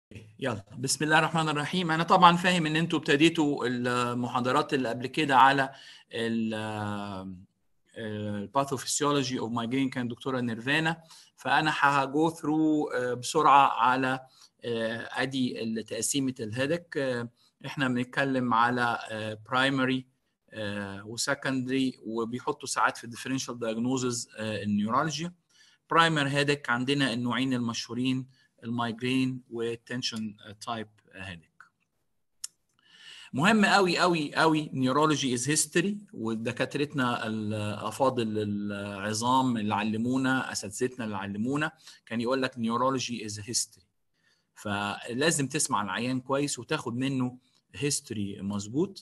يلا بسم الله الرحمن الرحيم انا طبعا فاهم ان انتوا ابتديتوا المحاضرات اللي قبل كده على الباثوفيسيولوجي اوف مايجرين كان دكتوره نيرفانا فانا هجو ثرو بسرعه على ادي تقسيمه الهيدك احنا بنتكلم على برايمري وسكندري وبيحطوا ساعات في الديفرنشال دايجنوزز النيورولوجيا برايمر هيدك عندنا النوعين المشهورين المايجرين والتنشن تايب هيدك مهم قوي قوي قوي نيورولوجي از هيستوري ودكاترتنا الافاضل العظام اللي علمونا اساتذتنا اللي علمونا كان يقول لك نيورولوجي از هيستوري فلازم تسمع العيان كويس وتاخد منه هيستوري مظبوط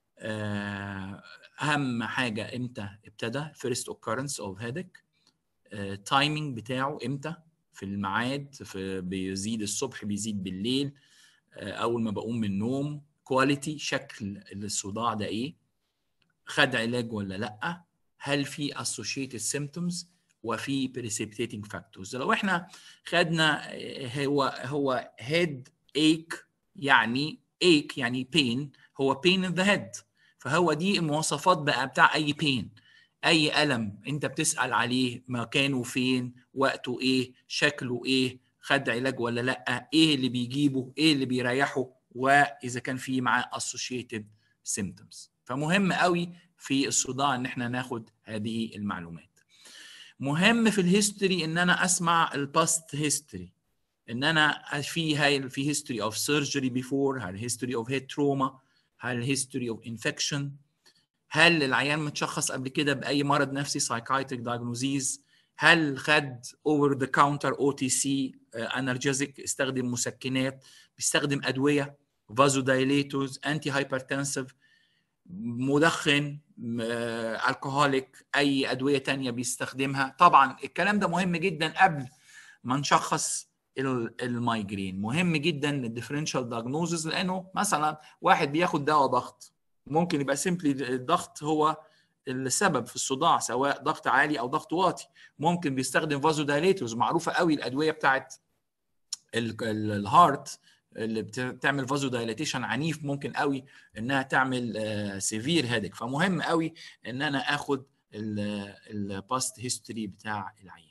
اهم حاجه امتى ابتدى فيرست اوكرنس اوف هيدك تايمينج بتاعه امتى في الميعاد في بيزيد الصبح بيزيد بالليل اول ما بقوم من النوم كواليتي شكل الصداع ده ايه خد علاج ولا لا هل في associated symptoms وفي precipitating factors لو احنا خدنا هو هو head ache يعني ache يعني pain هو pain in the head فهو دي المواصفات بقى بتاع اي pain اي الم انت بتسال عليه مكانه فين وقته ايه شكله ايه خد علاج ولا لا ايه اللي بيجيبه ايه اللي بيريحه واذا كان في معاه associated symptoms فمهم قوي في الصداع ان احنا ناخد هذه المعلومات مهم في الهيستوري ان انا اسمع الباست هيستوري ان انا في هاي في هيستوري اوف سيرجري بيفور هل هيستوري اوف هيد تروما هل هيستوري اوف انفكشن هل العيان متشخص قبل كده باي مرض نفسي سايكايتريك دايجنوزيز هل خد اوفر ذا كاونتر او تي سي انرجيزك استخدم مسكنات بيستخدم ادويه فازو دايليتورز انتي هايبرتنسيف مدخن الكحوليك اي ادويه تانية بيستخدمها طبعا الكلام ده مهم جدا قبل ما نشخص المايجرين مهم جدا الديفرنشال دايجنوزز لانه مثلا واحد بياخد دواء ضغط ممكن يبقى سيمبلي الضغط هو السبب في الصداع سواء ضغط عالي او ضغط واطي ممكن بيستخدم فازو دايليتورز معروفه قوي الادويه بتاعت الهارت اللي بتعمل فازو دايليتيشن عنيف ممكن قوي انها تعمل سيفير هيدك فمهم قوي ان انا اخد الباست هيستوري بتاع العيان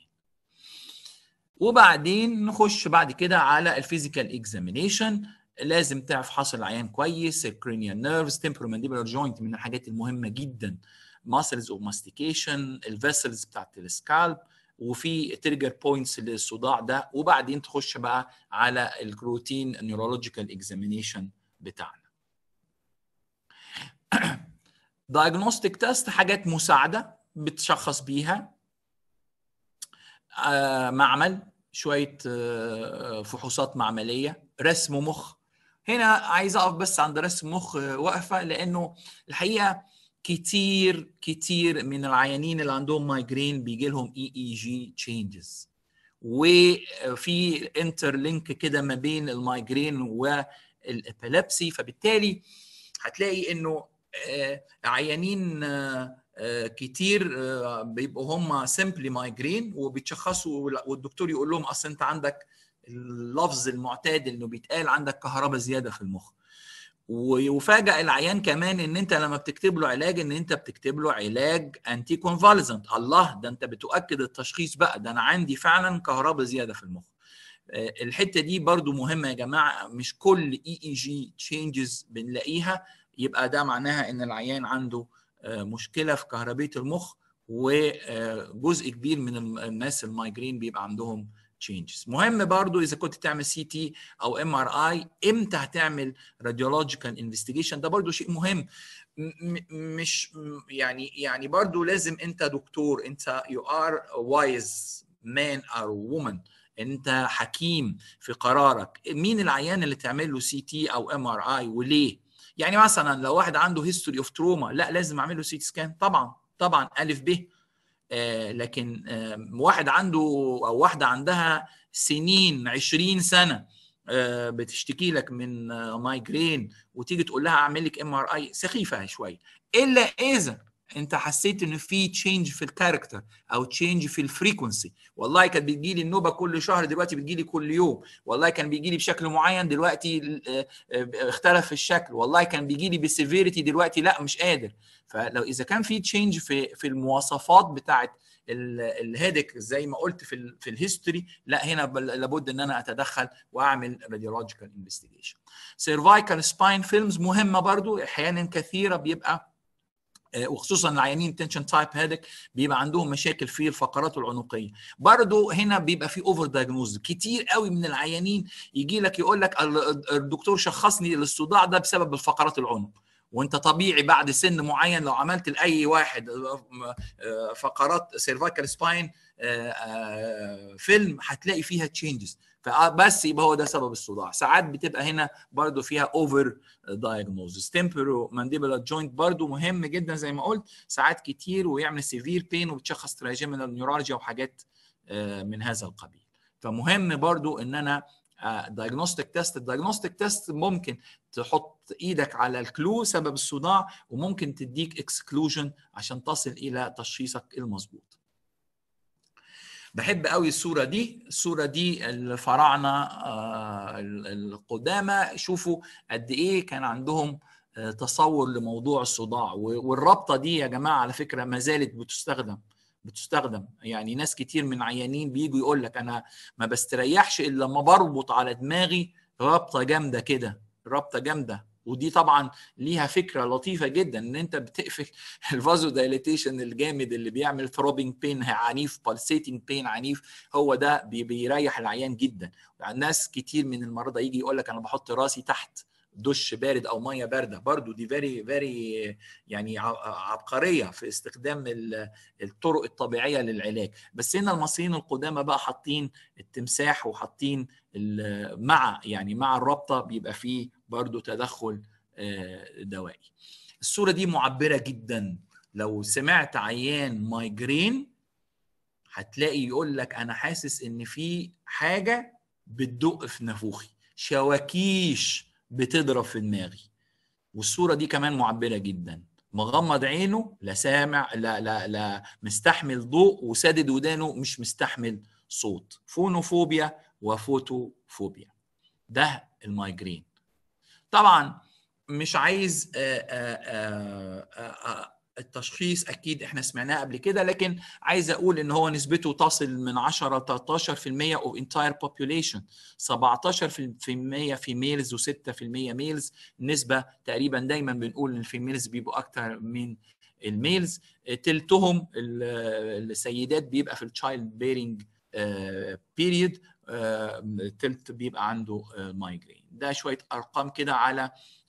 وبعدين نخش بعد كده على الفيزيكال اكزامينيشن لازم تعرف حاصل العيان كويس الكرينيال نيرفز تمبرومانديبولار جوينت من الحاجات المهمه جدا ماسلز اوف ماستيكيشن الفيسلز بتاعت السكالب وفي تريجر بوينتس للصداع ده وبعدين تخش بقى على الروتين نيورولوجيكال اكزامينيشن بتاعنا دايجنوستيك تيست حاجات مساعده بتشخص بيها آه معمل شويه آه فحوصات معمليه رسم مخ هنا عايز اقف بس عند رسم مخ وقفه لانه الحقيقه كتير كتير من العيانين اللي عندهم مايجرين بيجي لهم اي اي جي تشينجز وفي انتر لينك كده ما بين المايجرين والابيلابسي فبالتالي هتلاقي انه عيانين كتير بيبقوا هم سيمبلي مايجرين وبيتشخصوا والدكتور يقول لهم اصل انت عندك اللفظ المعتاد انه بيتقال عندك كهرباء زياده في المخ ويفاجئ العيان كمان ان انت لما بتكتب له علاج ان انت بتكتب له علاج انتي كونفاليزنت الله ده انت بتؤكد التشخيص بقى ده انا عندي فعلا كهرباء زياده في المخ الحته دي برضو مهمه يا جماعه مش كل اي اي جي تشينجز بنلاقيها يبقى ده معناها ان العيان عنده مشكله في كهربيه المخ وجزء كبير من الناس المايجرين بيبقى عندهم تشينجز مهم برضو اذا كنت تعمل سي تي او ام ار اي امتى هتعمل راديولوجيكال انفستيجيشن ده برضو شيء مهم مش يعني يعني برضو لازم انت دكتور انت يو ار وايز مان اور وومن انت حكيم في قرارك مين العيان اللي تعمل له سي تي او ام ار اي وليه يعني مثلا لو واحد عنده هيستوري اوف تروما لا لازم اعمل له سي تي سكان طبعا طبعا الف ب آه لكن آه واحد عنده او واحده عندها سنين 20 سنه آه بتشتكي لك من مايجرين وتيجي تقول لها اعمل لك ام ار اي سخيفه شويه الا اذا انت حسيت ان في تشينج في الكاركتر او تشينج في الفريكونسي والله كانت بتجي لي النوبه كل شهر دلوقتي بتجي لي كل يوم والله كان بيجي لي بشكل معين دلوقتي اختلف الشكل والله كان بيجي لي بسيفيريتي دلوقتي لا مش قادر فلو اذا كان في تشينج في في المواصفات بتاعت الهيدك زي ما قلت في في الهيستوري لا هنا لابد ان انا اتدخل واعمل راديولوجيكال انفستيجيشن سيرفايكال سباين فيلمز مهمه برضو احيانا كثيره بيبقى وخصوصا العيانين تنشن تايب هيدك بيبقى عندهم مشاكل في الفقرات العنقيه برضو هنا بيبقى في اوفر دايجنوز كتير قوي من العيانين يجي لك يقول لك الدكتور شخصني الصداع ده بسبب الفقرات العنق وانت طبيعي بعد سن معين لو عملت لاي واحد فقرات سيرفايكال سباين فيلم هتلاقي فيها تشينجز فبس يبقى هو ده سبب الصداع ساعات بتبقى هنا برضو فيها اوفر دايجنوزس تمبرو مانديبولا جوينت برضو مهم جدا زي ما قلت ساعات كتير ويعمل سيفير بين وبتشخص تراجيمينال نيورالجيا وحاجات من هذا القبيل فمهم برضو ان انا دايجنوستيك تيست الدايجنوستيك تيست ممكن تحط ايدك على الكلو سبب الصداع وممكن تديك اكسكلوجن عشان تصل الى تشخيصك المظبوط بحب قوي الصوره دي الصوره دي الفراعنه القدامى شوفوا قد ايه كان عندهم تصور لموضوع الصداع والرابطه دي يا جماعه على فكره ما زالت بتستخدم بتستخدم يعني ناس كتير من عيانين بيجوا يقول لك انا ما بستريحش الا لما بربط على دماغي رابطه جامده كده رابطه جامده ودي طبعا ليها فكره لطيفه جدا ان انت بتقفل الفازو دايليتيشن الجامد اللي بيعمل ثروبينج بين عنيف بالسيتنج بين عنيف هو ده بيريح العيان جدا ناس كتير من المرضى يجي يقول لك انا بحط راسي تحت دش بارد او ميه بارده برضو دي فيري فيري يعني عبقريه في استخدام الطرق الطبيعيه للعلاج بس هنا المصريين القدامى بقى حاطين التمساح وحاطين مع يعني مع الرابطه بيبقى فيه برضو تدخل دوائي الصوره دي معبره جدا لو سمعت عيان مايجرين هتلاقي يقول لك انا حاسس ان في حاجه بتدق في نافوخي شواكيش بتضرب في دماغي والصوره دي كمان معبره جدا مغمض عينه لا سامع لا لا لا مستحمل ضوء وسادد ودانه مش مستحمل صوت فونوفوبيا وفوتوفوبيا ده المايجرين طبعا مش عايز آآ آآ التشخيص اكيد احنا سمعناه قبل كده لكن عايز اقول ان هو نسبته تصل من 10 ل 13% of entire population 17% في ميلز و6% ميلز نسبه تقريبا دايما بنقول ان الفيميلز بيبقوا اكتر من الميلز تلتهم السيدات بيبقى في التشايلد بيرنج بيريد تلت بيبقى عنده مايجرين ده شويه ارقام كده على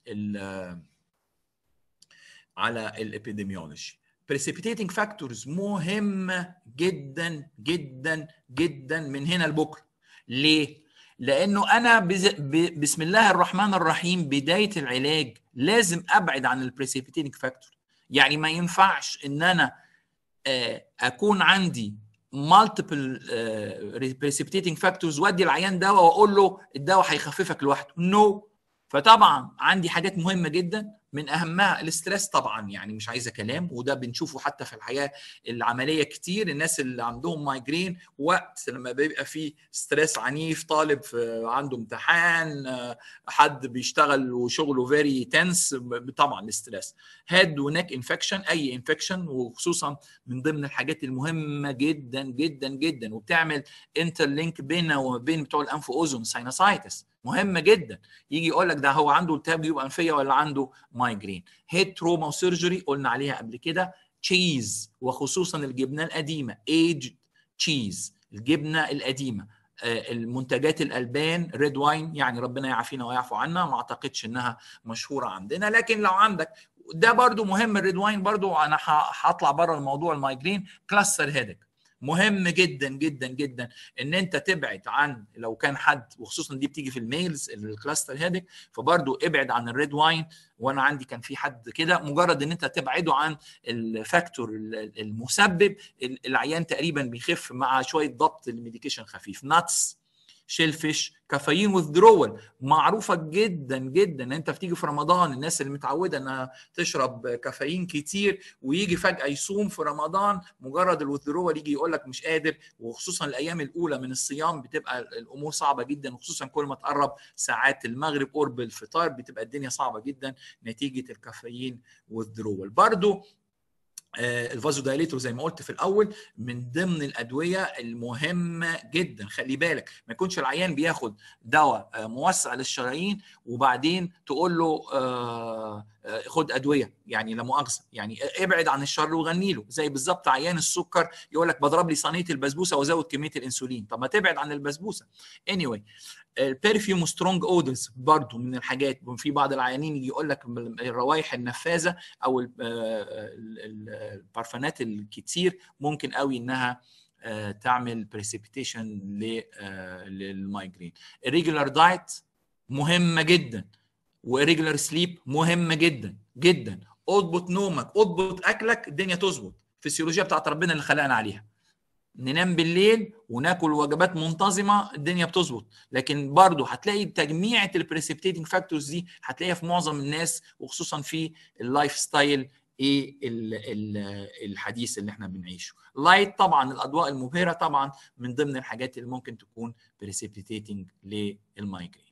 على الابيديميولوجي precipitating factors مهمة جدا جدا جدا من هنا لبكرة ليه؟ لأنه أنا بسم الله الرحمن الرحيم بداية العلاج لازم أبعد عن البريسيبيتيتنج فاكتور يعني ما ينفعش إن أنا أكون عندي multiple precipitating factors وادي العيان دواء واقول له الدواء هيخففك لوحده نو no. فطبعا عندي حاجات مهمه جدا من اهمها الاسترس طبعا يعني مش عايزه كلام وده بنشوفه حتى في الحياه العمليه كتير الناس اللي عندهم مايجرين وقت لما بيبقى فيه ستريس عنيف طالب في عنده امتحان حد بيشتغل وشغله فيري تنس طبعا الاسترس هيد ونك انفكشن اي انفكشن وخصوصا من ضمن الحاجات المهمه جدا جدا جدا وبتعمل انترلينك بيننا وبين بتوع الانف واذن ساينوسايتس مهمه جدا يجي يقول لك ده هو عنده التهاب جيوب انفيه ولا عنده مايجرين هيد تروما وسيرجري قلنا عليها قبل كده تشيز وخصوصا الجبنه القديمه ايج تشيز الجبنه القديمه المنتجات الالبان ريد واين يعني ربنا يعافينا ويعفو عنا ما اعتقدش انها مشهوره عندنا لكن لو عندك ده برضو مهم الريد واين برضو انا هطلع بره الموضوع المايجرين كلاستر هيدك مهم جدا جدا جدا ان انت تبعد عن لو كان حد وخصوصا دي بتيجي في الميلز الكلاستر هيدك فبرضه ابعد عن الريد واين وانا عندي كان في حد كده مجرد ان انت تبعده عن الفاكتور المسبب العيان تقريبا بيخف مع شويه ضبط الميديكيشن خفيف ناتس شيلفيش كافيين وذرول معروفه جدا جدا ان انت بتيجي في رمضان الناس اللي متعوده انها تشرب كافيين كتير ويجي فجاه يصوم في رمضان مجرد الوذرول يجي يقول لك مش قادر وخصوصا الايام الاولى من الصيام بتبقى الامور صعبه جدا وخصوصا كل ما تقرب ساعات المغرب قرب الفطار بتبقى الدنيا صعبه جدا نتيجه الكافيين والذرول برضو الفازو دايليتور زي ما قلت في الاول من ضمن الادويه المهمه جدا خلي بالك ما يكونش العيان بياخد دواء موسع للشرايين وبعدين تقول له خد ادويه يعني لا مؤاخذه يعني ابعد عن الشر وغني له زي بالظبط عيان السكر يقول لك بضرب لي صينيه البسبوسه وازود كميه الانسولين طب ما تبعد عن البسبوسه anyway البرفيوم سترونج اودرز برضو من الحاجات في بعض العيانين يجي يقول لك الروائح النفاذه او البارفانات الكتير ممكن قوي انها تعمل بريسيبيتيشن للمايجرين الريجولار دايت مهمه جدا وريجولار سليب مهمه جدا جدا اضبط نومك اضبط اكلك الدنيا تظبط الفسيولوجيا بتاعت ربنا اللي خلقنا عليها ننام بالليل وناكل وجبات منتظمه الدنيا بتظبط لكن برضه هتلاقي تجميعة البريسبتيتنج فاكتورز دي هتلاقيها في معظم الناس وخصوصا في اللايف ستايل ايه الحديث اللي احنا بنعيشه لايت طبعا الاضواء المبهره طبعا من ضمن الحاجات اللي ممكن تكون بريسبتيتنج للمايجرين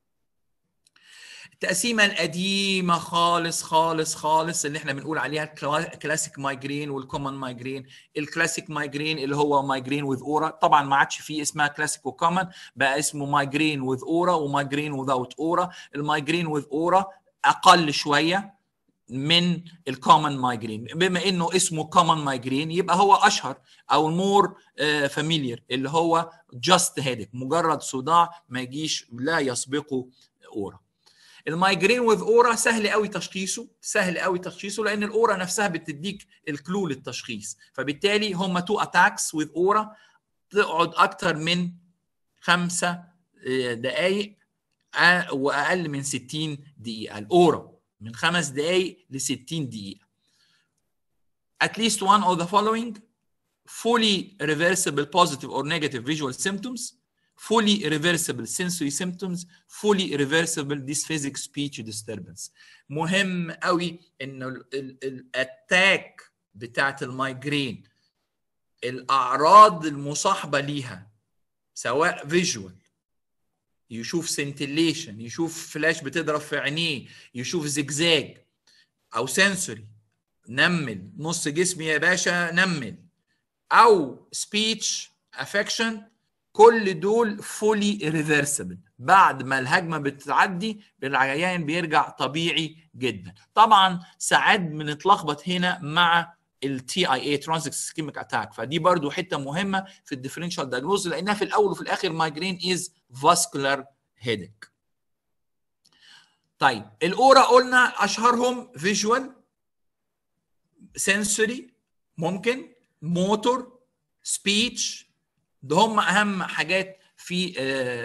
التقسيمه القديمه خالص خالص خالص اللي احنا بنقول عليها كلاسيك مايجرين والكومن مايجرين الكلاسيك مايجرين اللي هو مايجرين وذ اورا طبعا ما عادش فيه اسمها كلاسيك وكومن بقى اسمه مايجرين وذ اورا ومايجرين وذاوت اورا المايجرين وذ اورا اقل شويه من الكومن مايجرين بما انه اسمه كومن مايجرين يبقى هو اشهر او المور فاميليار اللي هو جاست هيدك مجرد صداع ما يجيش لا يسبقه اورا المايجرين وذ اورا سهل قوي تشخيصه سهل قوي تشخيصه لان الاورا نفسها بتديك الكلو للتشخيص فبالتالي هم تو اتاكس وذ اورا تقعد اكتر من خمسة دقائق واقل من 60 دقيقه الاورا من خمس دقائق ل 60 دقيقه at least one of the following fully reversible positive or negative visual symptoms fully reversible sensory symptoms fully reversible dysphasic speech disturbance مهم قوي ان الاتاك بتاعت المايجرين الاعراض المصاحبه ليها سواء فيجوال يشوف سنتليشن يشوف فلاش بتضرب في عينيه يشوف زجزاج او سنسوري نمل نص جسمي يا باشا نمل او سبيتش افكشن كل دول فولي ريفرسبل بعد ما الهجمه بتعدي العيان بيرجع طبيعي جدا طبعا ساعات بنتلخبط هنا مع التي اي اي ترانزيت سكيميك اتاك فدي برضو حته مهمه في الديفرنشال دايجنوز لانها في الاول وفي الاخر مايجرين از فاسكولار هيدك طيب الاورا قلنا اشهرهم فيجوال سنسوري ممكن موتور سبيتش ده هم اهم حاجات في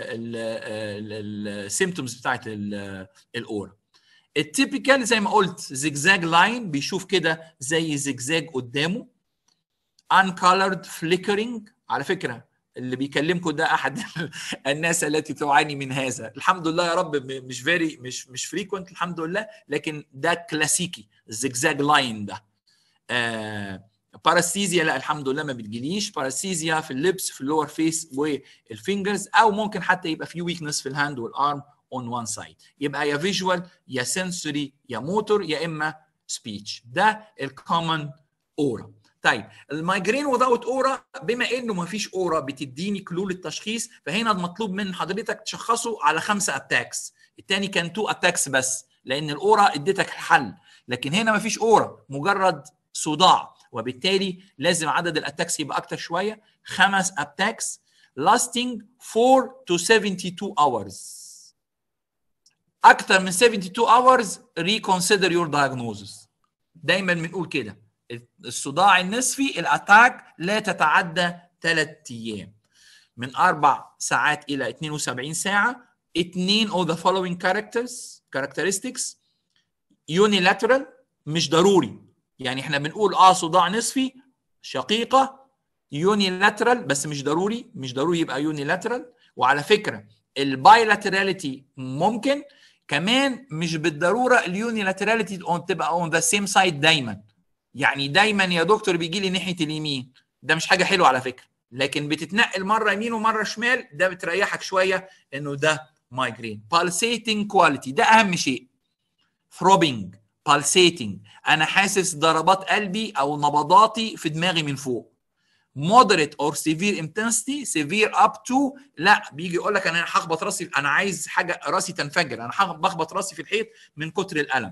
السيمتومز بتاعت الاورا التيبيكال زي ما قلت زجزاج لاين بيشوف كده زي زجزاج قدامه uncolored flickering على فكره اللي بيكلمكم ده احد الناس التي تعاني من هذا الحمد لله يا رب مش فيري مش مش فريكوينت الحمد لله لكن ده كلاسيكي الزجزاج لاين ده آه باراستيزيا لا الحمد لله ما بتجيليش باراستيزيا في اللبس في اللور فيس والفينجرز او ممكن حتى يبقى في ويكنس في الهاند والارم اون وان سايد يبقى يا فيجوال يا سنسوري يا موتور يا اما سبيتش ده الكومن اورا طيب المايجرين وذاوت اورا بما انه ما فيش اورا بتديني كلو للتشخيص فهنا المطلوب من حضرتك تشخصه على خمسه اتاكس الثاني كان تو اتاكس بس لان الاورا اديتك الحل لكن هنا ما فيش اورا مجرد صداع وبالتالي لازم عدد الاتاكس يبقى اكتر شويه خمس اتاكس lasting 4 to 72 hours اكتر من 72 hours reconsider your diagnosis دايما بنقول كده الصداع النصفي الاتاك لا تتعدى 3 ايام من اربع ساعات الى 72 ساعه اثنين of the following characters characteristics unilateral مش ضروري يعني احنا بنقول اه صداع نصفي شقيقه يونيلاترال بس مش ضروري مش ضروري يبقى يونيلاترال وعلى فكره البايلاتراليتي ممكن كمان مش بالضروره اليونيلاتراليتي تبقى اون ذا سيم سايد دايما يعني دايما يا دكتور بيجي لي ناحيه اليمين ده مش حاجه حلوه على فكره لكن بتتنقل مره يمين ومره شمال ده بتريحك شويه انه ده مايجرين pulsating كواليتي ده اهم شيء throbbing pulsating انا حاسس ضربات قلبي او نبضاتي في دماغي من فوق moderate or severe intensity severe up to لا بيجي يقول لك انا هخبط راسي انا عايز حاجه راسي تنفجر انا بخبط راسي في الحيط من كتر الالم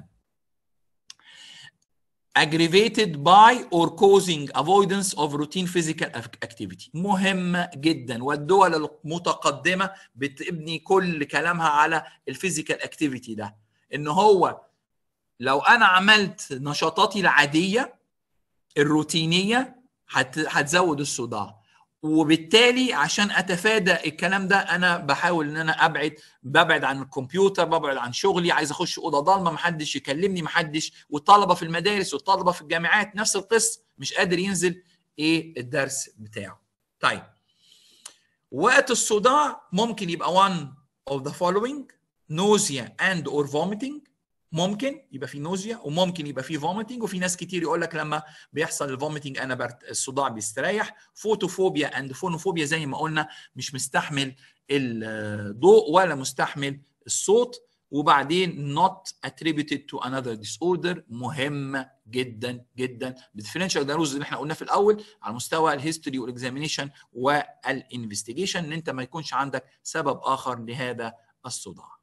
aggravated by or causing avoidance of routine physical activity مهمة جدا والدول المتقدمة بتبني كل كلامها على الفيزيكال اكتيفيتي ده ان هو لو انا عملت نشاطاتي العادية الروتينية هتزود الصداع وبالتالي عشان اتفادى الكلام ده انا بحاول ان انا ابعد ببعد عن الكمبيوتر ببعد عن شغلي عايز اخش اوضه ضلمه محدش يكلمني محدش والطلبه في المدارس والطلبه في الجامعات نفس القصه مش قادر ينزل ايه الدرس بتاعه طيب وقت الصداع ممكن يبقى one of the following nausea and or vomiting ممكن يبقى في نوزيا وممكن يبقى في فوميتنج وفي ناس كتير يقول لك لما بيحصل الفوميتنج انا برت الصداع بيستريح فوتوفوبيا اند فونوفوبيا زي ما قلنا مش مستحمل الضوء ولا مستحمل الصوت وبعدين not attributed to another disorder مهمة جدا جدا بالديفرنشال دايجنوز اللي احنا قلناه في الاول على مستوى الهيستوري والاكزامينيشن والانفستيجيشن ان انت ما يكونش عندك سبب اخر لهذا الصداع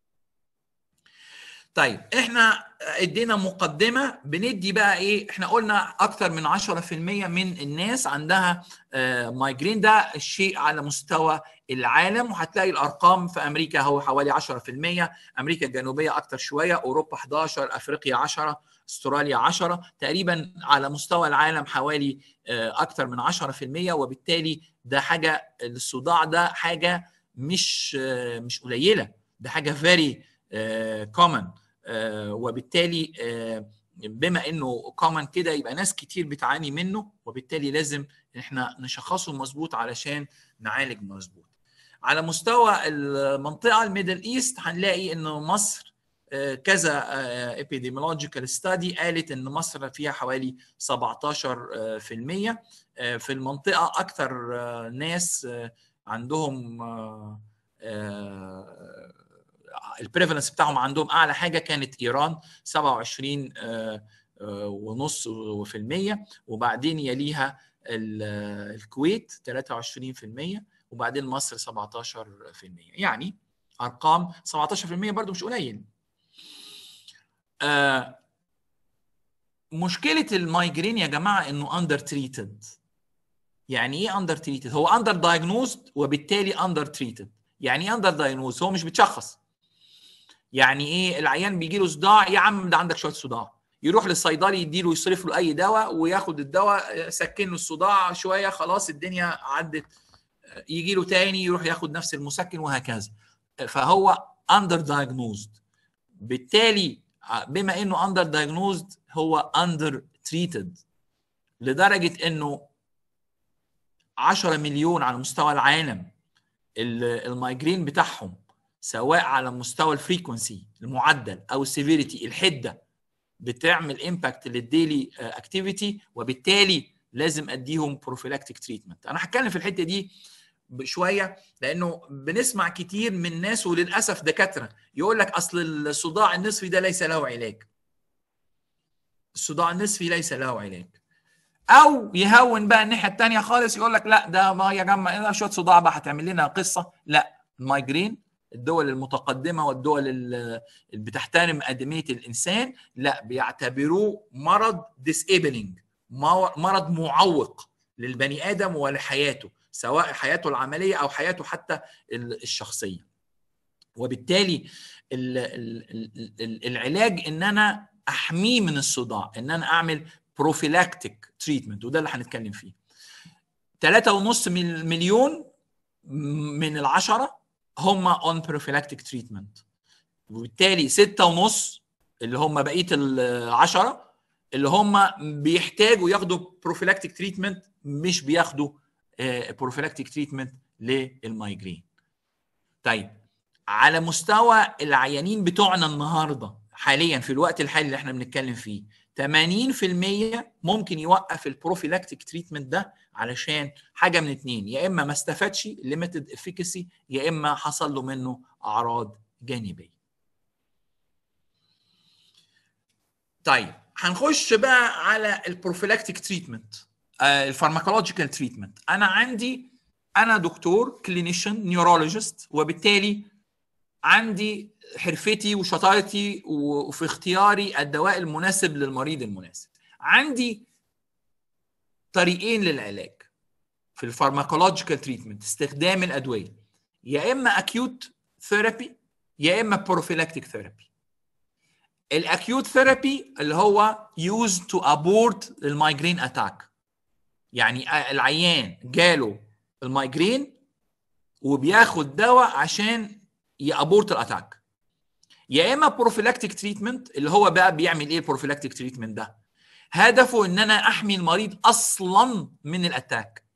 طيب احنا ادينا مقدمه بندي بقى ايه احنا قلنا اكتر من 10% من الناس عندها مايجرين ده الشيء على مستوى العالم وهتلاقي الارقام في امريكا هو حوالي 10% امريكا الجنوبيه اكتر شويه اوروبا 11 افريقيا 10 استراليا 10 تقريبا على مستوى العالم حوالي اكتر من 10% وبالتالي ده حاجه الصداع ده حاجه مش مش قليله ده حاجه فيري كومن وبالتالي بما انه كومن كده يبقى ناس كتير بتعاني منه وبالتالي لازم احنا نشخصه مظبوط علشان نعالج مظبوط على مستوى المنطقه الميدل ايست هنلاقي ان مصر كذا epidemiological study قالت ان مصر فيها حوالي 17% في المنطقه اكثر ناس عندهم البريفالنس بتاعهم عندهم اعلى حاجه كانت ايران 27 ونص في المية وبعدين يليها الكويت 23% وبعدين مصر 17% يعني ارقام 17% برضو مش قليل مشكله المايجرين يا جماعه انه اندر تريتد يعني ايه اندر تريتد هو اندر دايجنوزد وبالتالي اندر تريتد يعني ايه اندر دايجنوز هو مش بتشخص يعني ايه العيان بيجي له صداع يا عم ده عندك شويه صداع يروح للصيدلي يديله يصرف له اي دواء وياخد الدواء سكن له الصداع شويه خلاص الدنيا عدت يجي له تاني يروح ياخد نفس المسكن وهكذا فهو اندر دايجنوزد بالتالي بما انه اندر دايجنوزد هو اندر تريتد لدرجه انه 10 مليون على مستوى العالم المايجرين بتاعهم سواء على مستوى الفريكونسي المعدل او السيفيريتي الحده بتعمل امباكت للديلي اكتيفيتي وبالتالي لازم اديهم بروفيلاكتيك تريتمنت انا هتكلم في الحته دي شويه لانه بنسمع كتير من ناس وللاسف دكاتره يقول لك اصل الصداع النصفي ده ليس له علاج الصداع النصفي ليس له علاج او يهون بقى الناحيه الثانيه خالص يقول لك لا ده ما يا جماعه شويه صداع بقى هتعمل لنا قصه لا المايجرين الدول المتقدمه والدول اللي بتحترم ادميه الانسان لا بيعتبروه مرض ديسيبلينج مرض معوق للبني ادم ولحياته سواء حياته العمليه او حياته حتى الشخصيه وبالتالي العلاج ان انا احميه من الصداع ان انا اعمل بروفيلاكتيك تريتمنت وده اللي هنتكلم فيه 3.5 مليون من العشره هم اون بروفيلاكتيك تريتمنت وبالتالي ستة ونص اللي هم بقيه العشرة اللي هم بيحتاجوا ياخدوا بروفيلاكتيك تريتمنت مش بياخدوا بروفيلاكتيك تريتمنت للمايجرين طيب على مستوى العيانين بتوعنا النهارده حاليا في الوقت الحالي اللي احنا بنتكلم فيه 80% ممكن يوقف البروفيلاكتيك تريتمنت ده علشان حاجه من اتنين يا اما ما استفادش ليميتد افيكاسي يا اما حصل له منه اعراض جانبيه. طيب هنخش بقى على البروفيلاكتيك تريتمنت الفارماكولوجيكال تريتمنت انا عندي انا دكتور كلينيشن نيورولوجيست وبالتالي عندي حرفتي وشطارتي وفي اختياري الدواء المناسب للمريض المناسب عندي طريقين للعلاج في الفارماكولوجيكال تريتمنت استخدام الادويه يا اما اكيوت ثيرابي يا اما بروفيلاكتيك ثيرابي الاكيوت ثيرابي اللي هو يوز تو ابورت المايجرين اتاك يعني العيان جاله المايجرين وبياخد دواء عشان يابورت الاتاك يا اما بروفيلاكتيك تريتمنت اللي هو بقى بيعمل ايه البروفيلاكتيك تريتمنت ده هدفه ان انا احمي المريض اصلا من الاتاك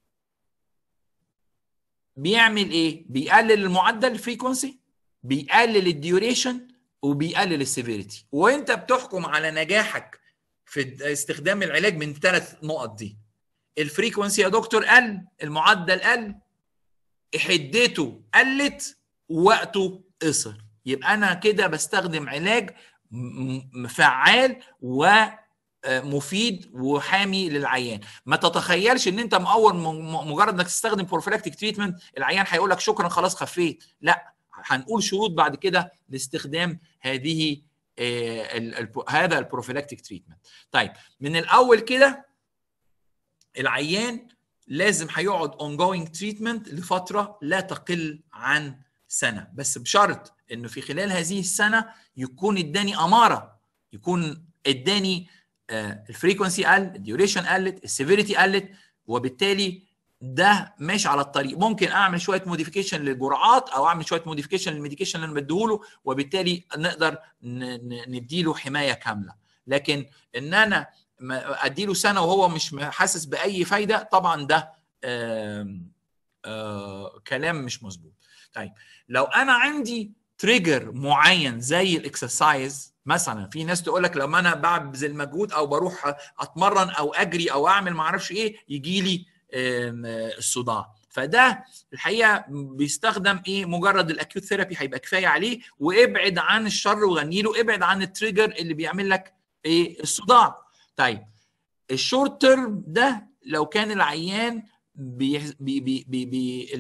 بيعمل ايه بيقلل المعدل الفريكونسي بيقلل الديوريشن وبيقلل السيفيريتي وانت بتحكم على نجاحك في استخدام العلاج من ثلاث نقط دي الفريكونسي يا دكتور قل المعدل قل حدته قلت وقته قصر يبقى انا كده بستخدم علاج فعال ومفيد وحامي للعيان ما تتخيلش ان انت اول مجرد انك تستخدم بروفيلاكتيك تريتمنت العيان هيقول لك شكرا خلاص خفيت لا هنقول شروط بعد كده لاستخدام هذه هذا البروفيلاكتيك تريتمنت طيب من الاول كده العيان لازم هيقعد اون جوينج تريتمنت لفتره لا تقل عن سنه بس بشرط انه في خلال هذه السنه يكون اداني اماره يكون اداني الفريكونسي قل الديوريشن قلت السيفيريتي قلت وبالتالي ده ماشي على الطريق ممكن اعمل شويه موديفيكيشن للجرعات او اعمل شويه موديفيكيشن للميديكيشن اللي انا بديهوله وبالتالي نقدر نديله حمايه كامله لكن ان انا اديله سنه وهو مش حاسس باي فايده طبعا ده آآ آآ كلام مش مظبوط طيب لو انا عندي تريجر معين زي الاكسرسايز مثلا في ناس تقول لك لما انا ببذل مجهود او بروح اتمرن او اجري او اعمل ما اعرفش ايه يجي لي الصداع فده الحقيقه بيستخدم ايه مجرد الاكيوت ثيرابي هيبقى كفايه عليه وابعد عن الشر وغني له ابعد عن التريجر اللي بيعمل لك ايه الصداع طيب الشورت تيرم ده لو كان العيان بي بي بي بي, بي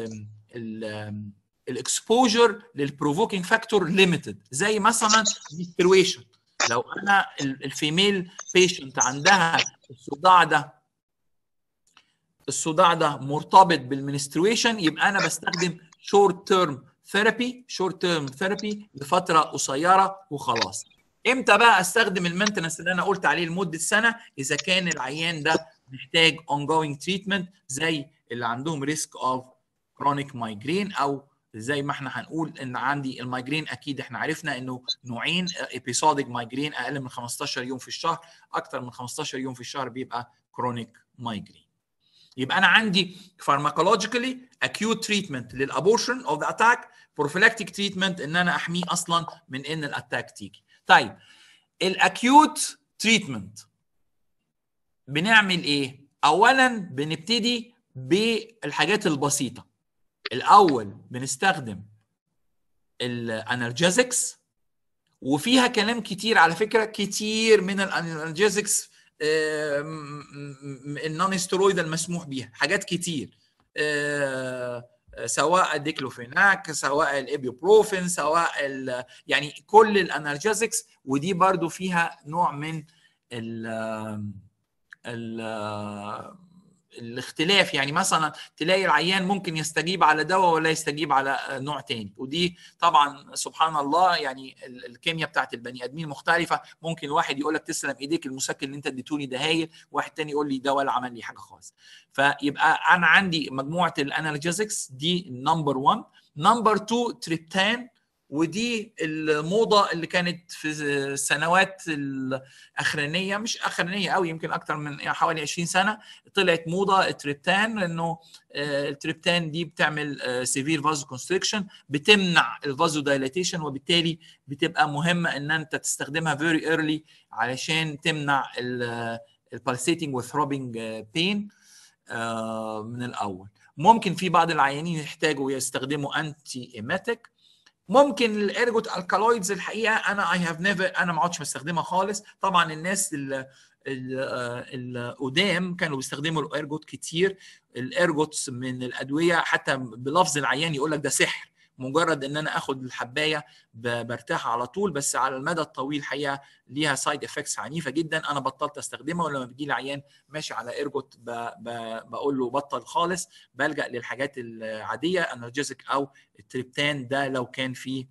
الاكسبوجر للبروفوكينج فاكتور ليميتد زي مثلا السترويشن لو انا الفيميل بيشنت عندها الصداع ده الصداع ده مرتبط بالمنسترويشن يبقى انا بستخدم شورت تيرم ثيرابي شورت تيرم ثيرابي لفتره قصيره وخلاص امتى بقى استخدم المينتنس اللي انا قلت عليه لمده سنه اذا كان العيان ده محتاج ongoing treatment زي اللي عندهم ريسك اوف كرونيك مايجرين او زي ما احنا هنقول ان عندي المايجرين اكيد احنا عرفنا انه نوعين ابيسودك مايجرين اقل من 15 يوم في الشهر اكتر من 15 يوم في الشهر بيبقى كرونيك مايجرين يبقى انا عندي فارماكولوجيكالي اكيوت تريتمنت للابورشن اوف ذا اتاك بروفيلاكتيك تريتمنت ان انا احميه اصلا من ان الاتاك تيجي طيب الاكيوت تريتمنت بنعمل ايه اولا بنبتدي بالحاجات البسيطه الاول بنستخدم الانرجيزكس وفيها كلام كتير على فكره كتير من الانرجيزكس النون ستيرويد المسموح بيها حاجات كتير سواء الديكلوفيناك سواء الابيوبروفين سواء يعني كل الانرجيزكس ودي برضو فيها نوع من ال ال الاختلاف يعني مثلا تلاقي العيان ممكن يستجيب على دواء ولا يستجيب على نوع تاني ودي طبعا سبحان الله يعني الكيمياء بتاعت البني ادمين مختلفه ممكن واحد يقول لك تسلم ايديك المسكن اللي انت اديتوني ده هايل واحد تاني يقول لي ده ولا عمل لي حاجه خالص فيبقى انا عندي مجموعه الانالجيزكس دي نمبر 1 نمبر 2 تريبتان ودي الموضه اللي كانت في السنوات الاخرانيه مش اخرانيه قوي يمكن اكتر من حوالي 20 سنه طلعت موضه التريبتان لانه التريبتان دي بتعمل سيفير فازو كونستريكشن بتمنع الفازو دايليتيشن وبالتالي بتبقى مهمه ان انت تستخدمها فيري ايرلي علشان تمنع البالسيتنج وثروبنج بين من الاول ممكن في بعض العيانين يحتاجوا يستخدموا انتي ايماتيك ممكن الارجوت الكالويدز الحقيقه انا اي هاف نيفر انا ما عدتش بستخدمها خالص طبعا الناس القدام كانوا بيستخدموا الارجوت كتير الارجوتس من الادويه حتى بلفظ العيان يقول لك ده سحر مجرد ان انا اخد الحبايه برتاح على طول بس على المدى الطويل حقيقه ليها سايد افكتس عنيفه جدا انا بطلت استخدمها ولما بيجي لي عيان ماشي على ايرجوت ب... ب... بقول له بطل خالص بلجا للحاجات العاديه انرجيزك او التريبتان ده لو كان فيه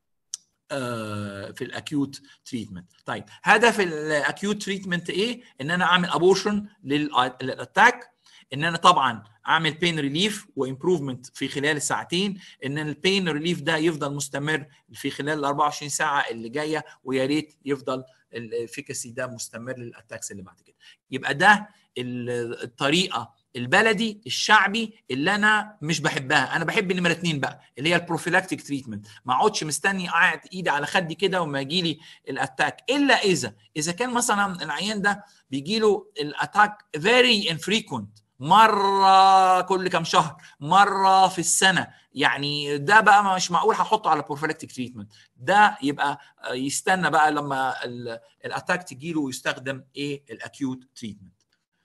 في الاكيوت تريتمنت طيب هدف الاكيوت تريتمنت ايه ان انا اعمل ابورشن للاتاك ان انا طبعا اعمل بين ريليف وامبروفمنت في خلال الساعتين ان البين ريليف ده يفضل مستمر في خلال ال 24 ساعه اللي جايه ويا ريت يفضل الافيكاسي ده مستمر للاتاكس اللي بعد كده يبقى ده الطريقه البلدي الشعبي اللي انا مش بحبها انا بحب نمره اثنين بقى اللي هي البروفيلاكتيك تريتمنت ما اقعدش مستني قاعد ايدي على خدي كده وما يجي لي الاتاك الا اذا اذا كان مثلا العيان ده بيجي له الاتاك فيري انفريكونت مره كل كام شهر مره في السنه يعني ده بقى مش معقول هحطه على بروفيلاكتيك تريتمنت ده يبقى يستنى بقى لما الاتاك تجي له ويستخدم ايه الاكيوت تريتمنت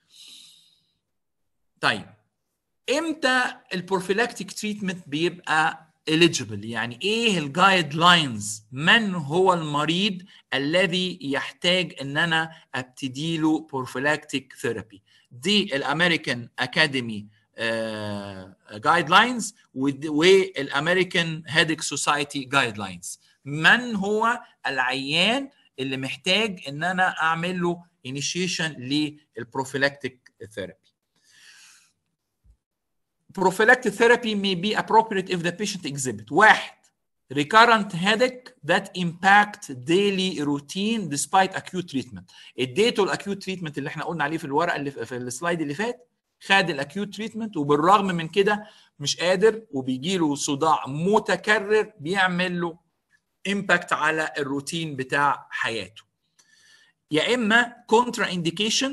طيب امتى البروفيلاكتيك تريتمنت بيبقى eligible يعني ايه الجايد لاينز من هو المريض الذي يحتاج ان انا ابتدي له بروفيلاكتيك ثيرابي دي الامريكان اكاديمي جايد لاينز والامريكان هيدك سوسايتي جايد لاينز من هو العيان اللي محتاج ان انا اعمل له انيشيشن للبروفيلاكتيك ثيرابي prophylactic therapy may be appropriate if the patient exhibit واحد recurrent headache that impact daily routine despite acute treatment اديته الاكيوت تريتمنت اللي احنا قلنا عليه في الورقه اللي في السلايد اللي فات خد الاكيوت تريتمنت وبالرغم من كده مش قادر وبيجي له صداع متكرر بيعمل له امباكت على الروتين بتاع حياته يا اما contra indication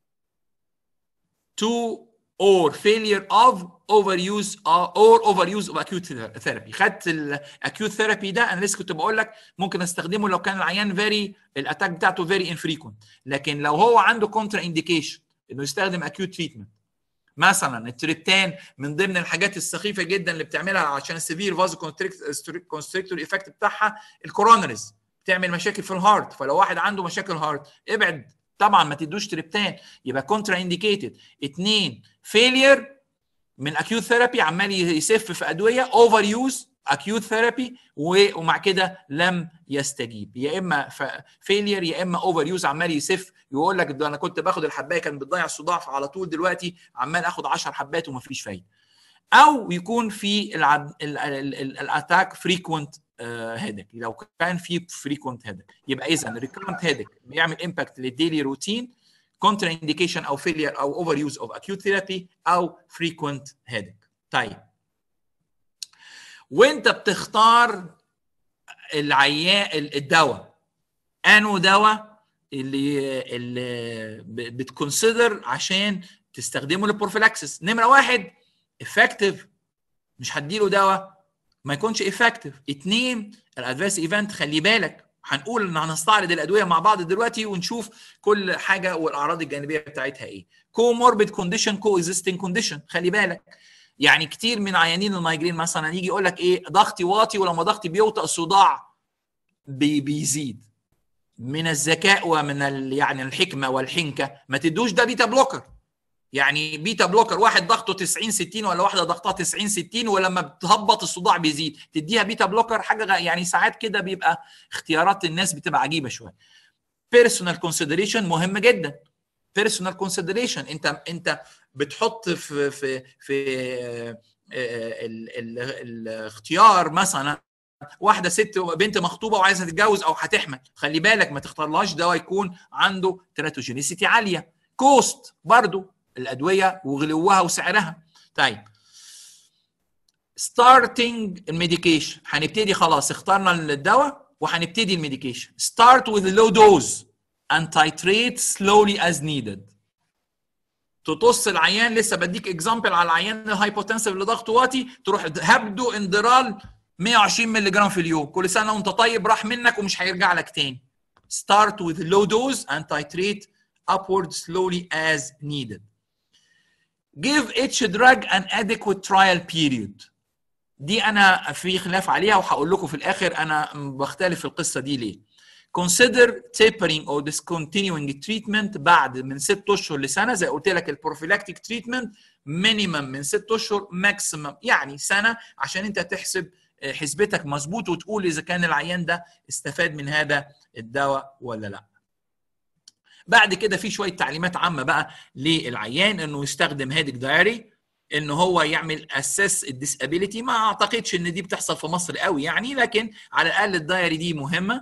to or failure of overuse or overuse of acute therapy خدت الاكيوت ثيرابي ده انا لسه كنت بقول لك ممكن استخدمه لو كان العيان فيري الاتاك بتاعته فيري انفريكونت لكن لو هو عنده كونترا انديكيشن انه يستخدم اكيوت تريتمنت مثلا التريبتان من ضمن الحاجات السخيفه جدا اللي بتعملها عشان السيفير فازو كونستريكتور ايفكت بتاعها الكورونريز بتعمل مشاكل في الهارت فلو واحد عنده مشاكل هارت ابعد طبعا ما تدوش تريبتان يبقى كونترا انديكيتد اثنين فيلير من اكيوت ثيرابي عمال يسف في ادويه اوفر يوز اكيوت ثيرابي ومع كده لم يستجيب يا اما فيلير يا اما اوفر يوز عمال يسف يقول لك ده انا كنت باخد الحبايه كان بتضيع الصداع على طول دلوقتي عمال اخد 10 حبات ومفيش فايده او يكون في الاتاك فريكوينت هيدك لو كان في فريكوينت هيدك يبقى اذا ريكورنت هيدك بيعمل امباكت للديلي روتين كونترا انديكيشن او فيلير او اوفر يوز اوف اكيوت ثيرابي او فريكوينت هيدك طيب وانت بتختار العيان الدواء انو دواء اللي اللي بتكونسيدر عشان تستخدمه للبروفيلاكسس نمره واحد افكتيف مش هديله دواء ما يكونش افكتيف اثنين الادفيرس ايفنت خلي بالك هنقول ان هنستعرض الادويه مع بعض دلوقتي ونشوف كل حاجه والاعراض الجانبيه بتاعتها ايه كو موربيد كونديشن كو اكزيستنج كونديشن خلي بالك يعني كتير من عيانين المايجرين مثلا يجي يقول لك ايه ضغطي واطي ولما ضغطي بيوطى الصداع بي بيزيد من الذكاء ومن ال يعني الحكمه والحنكه ما تدوش ده بيتا بلوكر يعني بيتا بلوكر واحد ضغطه 90 60 ولا واحده ضغطها 90 60 ولما بتهبط الصداع بيزيد تديها بيتا بلوكر حاجه يعني ساعات كده بيبقى اختيارات الناس بتبقى عجيبه شويه بيرسونال كونسيدريشن مهم جدا بيرسونال كونسيدريشن انت انت بتحط في في في ال ال الاختيار مثلا واحده ست بنت مخطوبه وعايزه تتجوز او هتحمل خلي بالك ما تختارلهاش دواء يكون عنده تراتوجينيسيتي عاليه كوست برضو الادويه وغلوها وسعرها طيب ستارتنج الميديكيشن هنبتدي خلاص اخترنا الدواء وهنبتدي الميديكيشن start with a low dose and titrate slowly as needed تطص العيان لسه بديك اكزامبل على العيان الهايبوتنسيف اللي ضغطه واطي تروح هبده اندرال 120 مللي جرام في اليوم كل سنه وانت طيب راح منك ومش هيرجع لك تاني start with low dose and titrate upward slowly as needed give each drug an adequate trial period دي انا في خلاف عليها وهقول لكم في الاخر انا بختلف في القصه دي ليه consider tapering or discontinuing treatment بعد من ست اشهر لسنه زي قلت لك البروفيلاكتيك تريتمنت مينيمم من ست اشهر ماكسيمم يعني سنه عشان انت تحسب حسبتك مظبوط وتقول اذا كان العيان ده استفاد من هذا الدواء ولا لا. بعد كده في شويه تعليمات عامه بقى للعيان انه يستخدم هادك دايري ان هو يعمل اساس الديسابيليتي ما اعتقدش ان دي بتحصل في مصر قوي يعني لكن على الاقل الدايري دي مهمه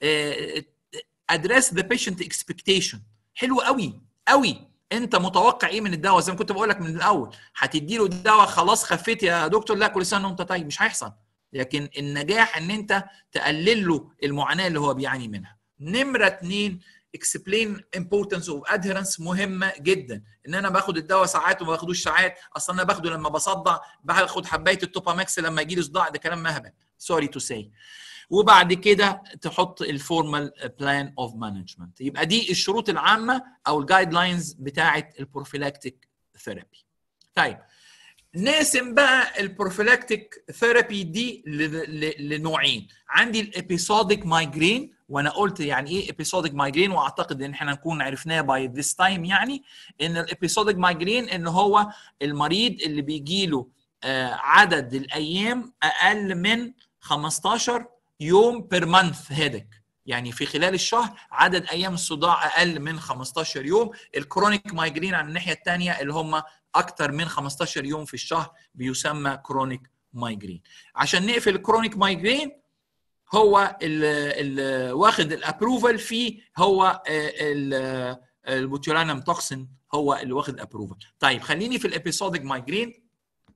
ادريس ذا بيشنت اكسبكتيشن حلو قوي قوي انت متوقع ايه من الدواء زي ما كنت بقول لك من الاول هتدي له الدواء خلاص خفيت يا دكتور لا كل سنه وانت طيب مش هيحصل لكن النجاح ان انت تقلل له المعاناه اللي هو بيعاني منها نمره اثنين explain importance of adherence مهمه جدا ان انا باخد الدواء ساعات وما باخدوش ساعات اصلا انا باخده لما بصدع باخد حبايه التوباماكس لما يجي لي صداع ده كلام مهبل سوري تو سي وبعد كده تحط الفورمال بلان اوف مانجمنت يبقى دي الشروط العامه او الجايد لاينز بتاعه البروفيلاكتيك ثيرابي طيب نقسم بقى البروفيلاكتيك ثيرابي دي لنوعين عندي الابيسوديك مايجرين وانا قلت يعني ايه ابيسوديك مايجرين واعتقد ان احنا نكون عرفناه باي ذيس تايم يعني ان الابيسوديك مايجرين ان هو المريض اللي بيجي له عدد الايام اقل من 15 يوم بير مانث هيدك يعني في خلال الشهر عدد ايام الصداع اقل من 15 يوم الكرونيك مايجرين على الناحيه الثانيه اللي هم اكثر من 15 يوم في الشهر بيسمى كرونيك مايجرين عشان نقفل الكرونيك مايجرين هو اللي واخد الابروفال فيه هو البوتيولانم توكسين هو اللي واخد ابروفال طيب خليني في الابيسوديك مايجرين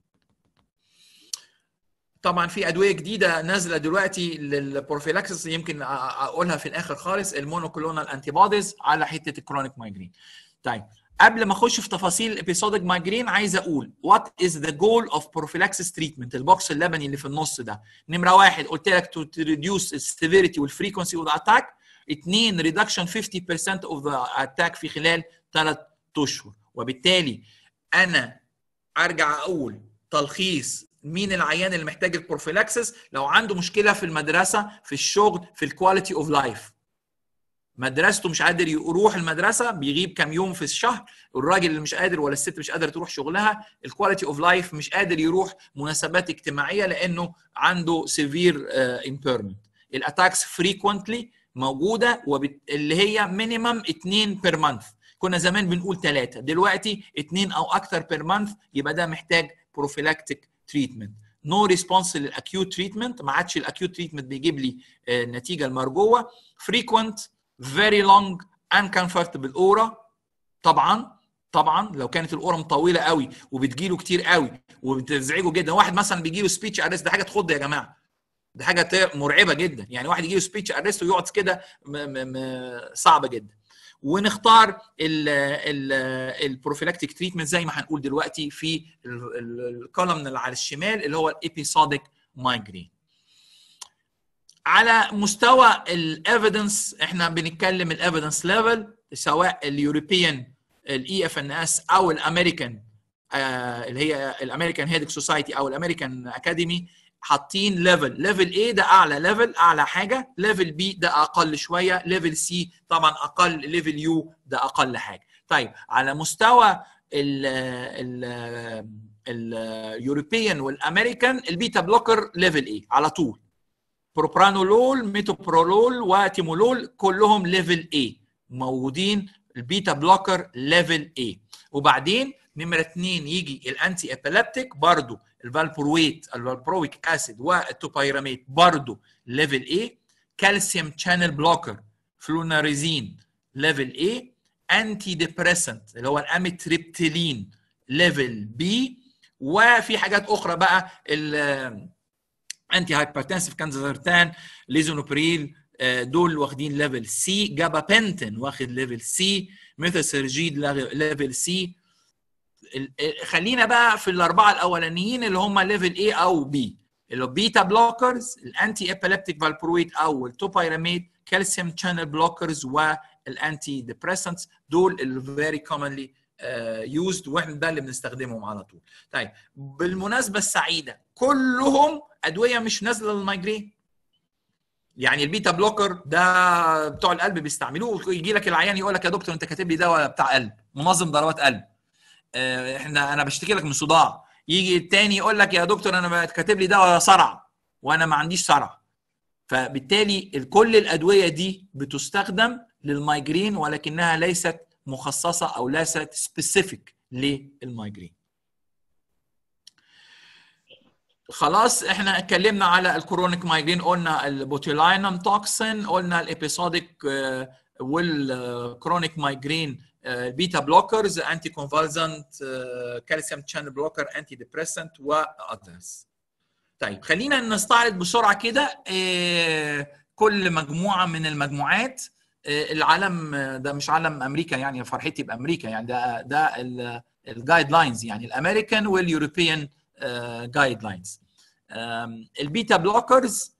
طبعا في ادويه جديده نازله دلوقتي للبروفيلاكسس يمكن اقولها في الاخر خالص المونوكلونال انتي بوديز على حته الكرونيك مايجرين طيب قبل ما اخش في تفاصيل الابيسوديك مايجرين عايز اقول وات از ذا جول اوف بروفيلاكسس تريتمنت البوكس اللبني اللي في النص ده نمره واحد قلت لك تو ريديوس السيفيريتي والفريكونسي اوف ذا اتاك اثنين ريدكشن 50% اوف ذا اتاك في خلال ثلاث اشهر وبالتالي انا ارجع اقول تلخيص مين العيان اللي محتاج البروفيلاكسس لو عنده مشكله في المدرسه في الشغل في الكواليتي اوف لايف مدرسته مش قادر يروح المدرسه بيغيب كام يوم في الشهر الراجل اللي مش قادر ولا الست مش قادره تروح شغلها الكواليتي اوف لايف مش قادر يروح مناسبات اجتماعيه لانه عنده سيفير امبيرمنت الاتاكس فريكوينتلي موجوده وبت... اللي هي مينيمم 2 بير مانث كنا زمان بنقول ثلاثه دلوقتي اثنين او اكثر بير مانث يبقى ده محتاج بروفيلاكتيك تريتمنت نو ريسبونس للاكيوت تريتمنت ما عادش الاكيوت تريتمنت بيجيب لي النتيجه المرجوه فريكوينت فيري لونج uncomfortable اورا طبعا طبعا لو كانت الاورا مطوله قوي وبتجيله كتير قوي وبتزعجه جدا واحد مثلا بيجي له سبيتش ارست ده حاجه تخض يا جماعه ده حاجه مرعبه جدا يعني واحد يجي له سبيتش ارست ويقعد كده صعبه جدا ونختار البروفيلاكتيك تريتمنت زي ما هنقول دلوقتي في الكولمن اللي على الشمال اللي هو الابيسوديك مايجرين على مستوى الايفيدنس احنا بنتكلم الايفيدنس ليفل سواء اليوروبيان الاي اف ان اس او الامريكان آه اللي هي الامريكان هيدك سوسايتي او الامريكان اكاديمي حاطين ليفل ليفل ايه ده اعلى ليفل اعلى حاجه ليفل بي ده اقل شويه ليفل سي طبعا اقل ليفل يو ده اقل حاجه طيب على مستوى ال ال اليوروبيان والامريكان البيتا بلوكر ليفل ايه على طول بروبرانولول ميتوبرولول وتيمولول كلهم ليفل A موجودين البيتا بلوكر ليفل A وبعدين نمره اثنين يجي الانتي ابيلابتيك برضو الفالبرويت الفالبرويك اسيد والتوبايراميت برضه ليفل A كالسيوم شانل بلوكر فلوناريزين ليفل A انتي ديبريسنت اللي هو الاميتريبتيلين ليفل بي وفي حاجات اخرى بقى انتي هايبرتنسيف كانزرتان ليزونوبريل دول واخدين ليفل سي جابا بنتن واخد ليفل سي ميثاسيرجيد ليفل سي خلينا بقى في الاربعه الاولانيين اللي هم ليفل A او B اللي هو بيتا بلوكرز الانتي ابيليبتيك فالبرويت او التوبايراميد كالسيوم شانل بلوكرز والانتي ديبريسنتس دول الفيري كومنلي يوزد واحنا ده اللي بنستخدمهم على طول. طيب بالمناسبه السعيده كلهم ادويه مش نازله للمايجرين. يعني البيتا بلوكر ده بتوع القلب بيستعملوه يجي لك العيان يقول لك يا دكتور انت كاتب لي دواء بتاع قلب منظم ضربات قلب. احنا انا بشتكي لك من صداع يجي التاني يقول لك يا دكتور انا كاتب لي دواء صرع وانا ما عنديش صرع. فبالتالي كل الادويه دي بتستخدم للمايجرين ولكنها ليست مخصصه او ليست سبيسيفيك للمايجرين خلاص احنا اتكلمنا على الكرونيك مايجرين قلنا البوتيلاينم توكسين قلنا الابيسوديك والكرونيك مايجرين بيتا بلوكرز انتي كونفالزنت كالسيوم شانل بلوكر انتي ديبريسنت واذرز طيب خلينا نستعرض بسرعه كده كل مجموعه من المجموعات العالم ده مش علم امريكا يعني فرحتي بامريكا يعني ده ده الجايد لاينز يعني الامريكان واليوروبيان جايد لاينز البيتا بلوكرز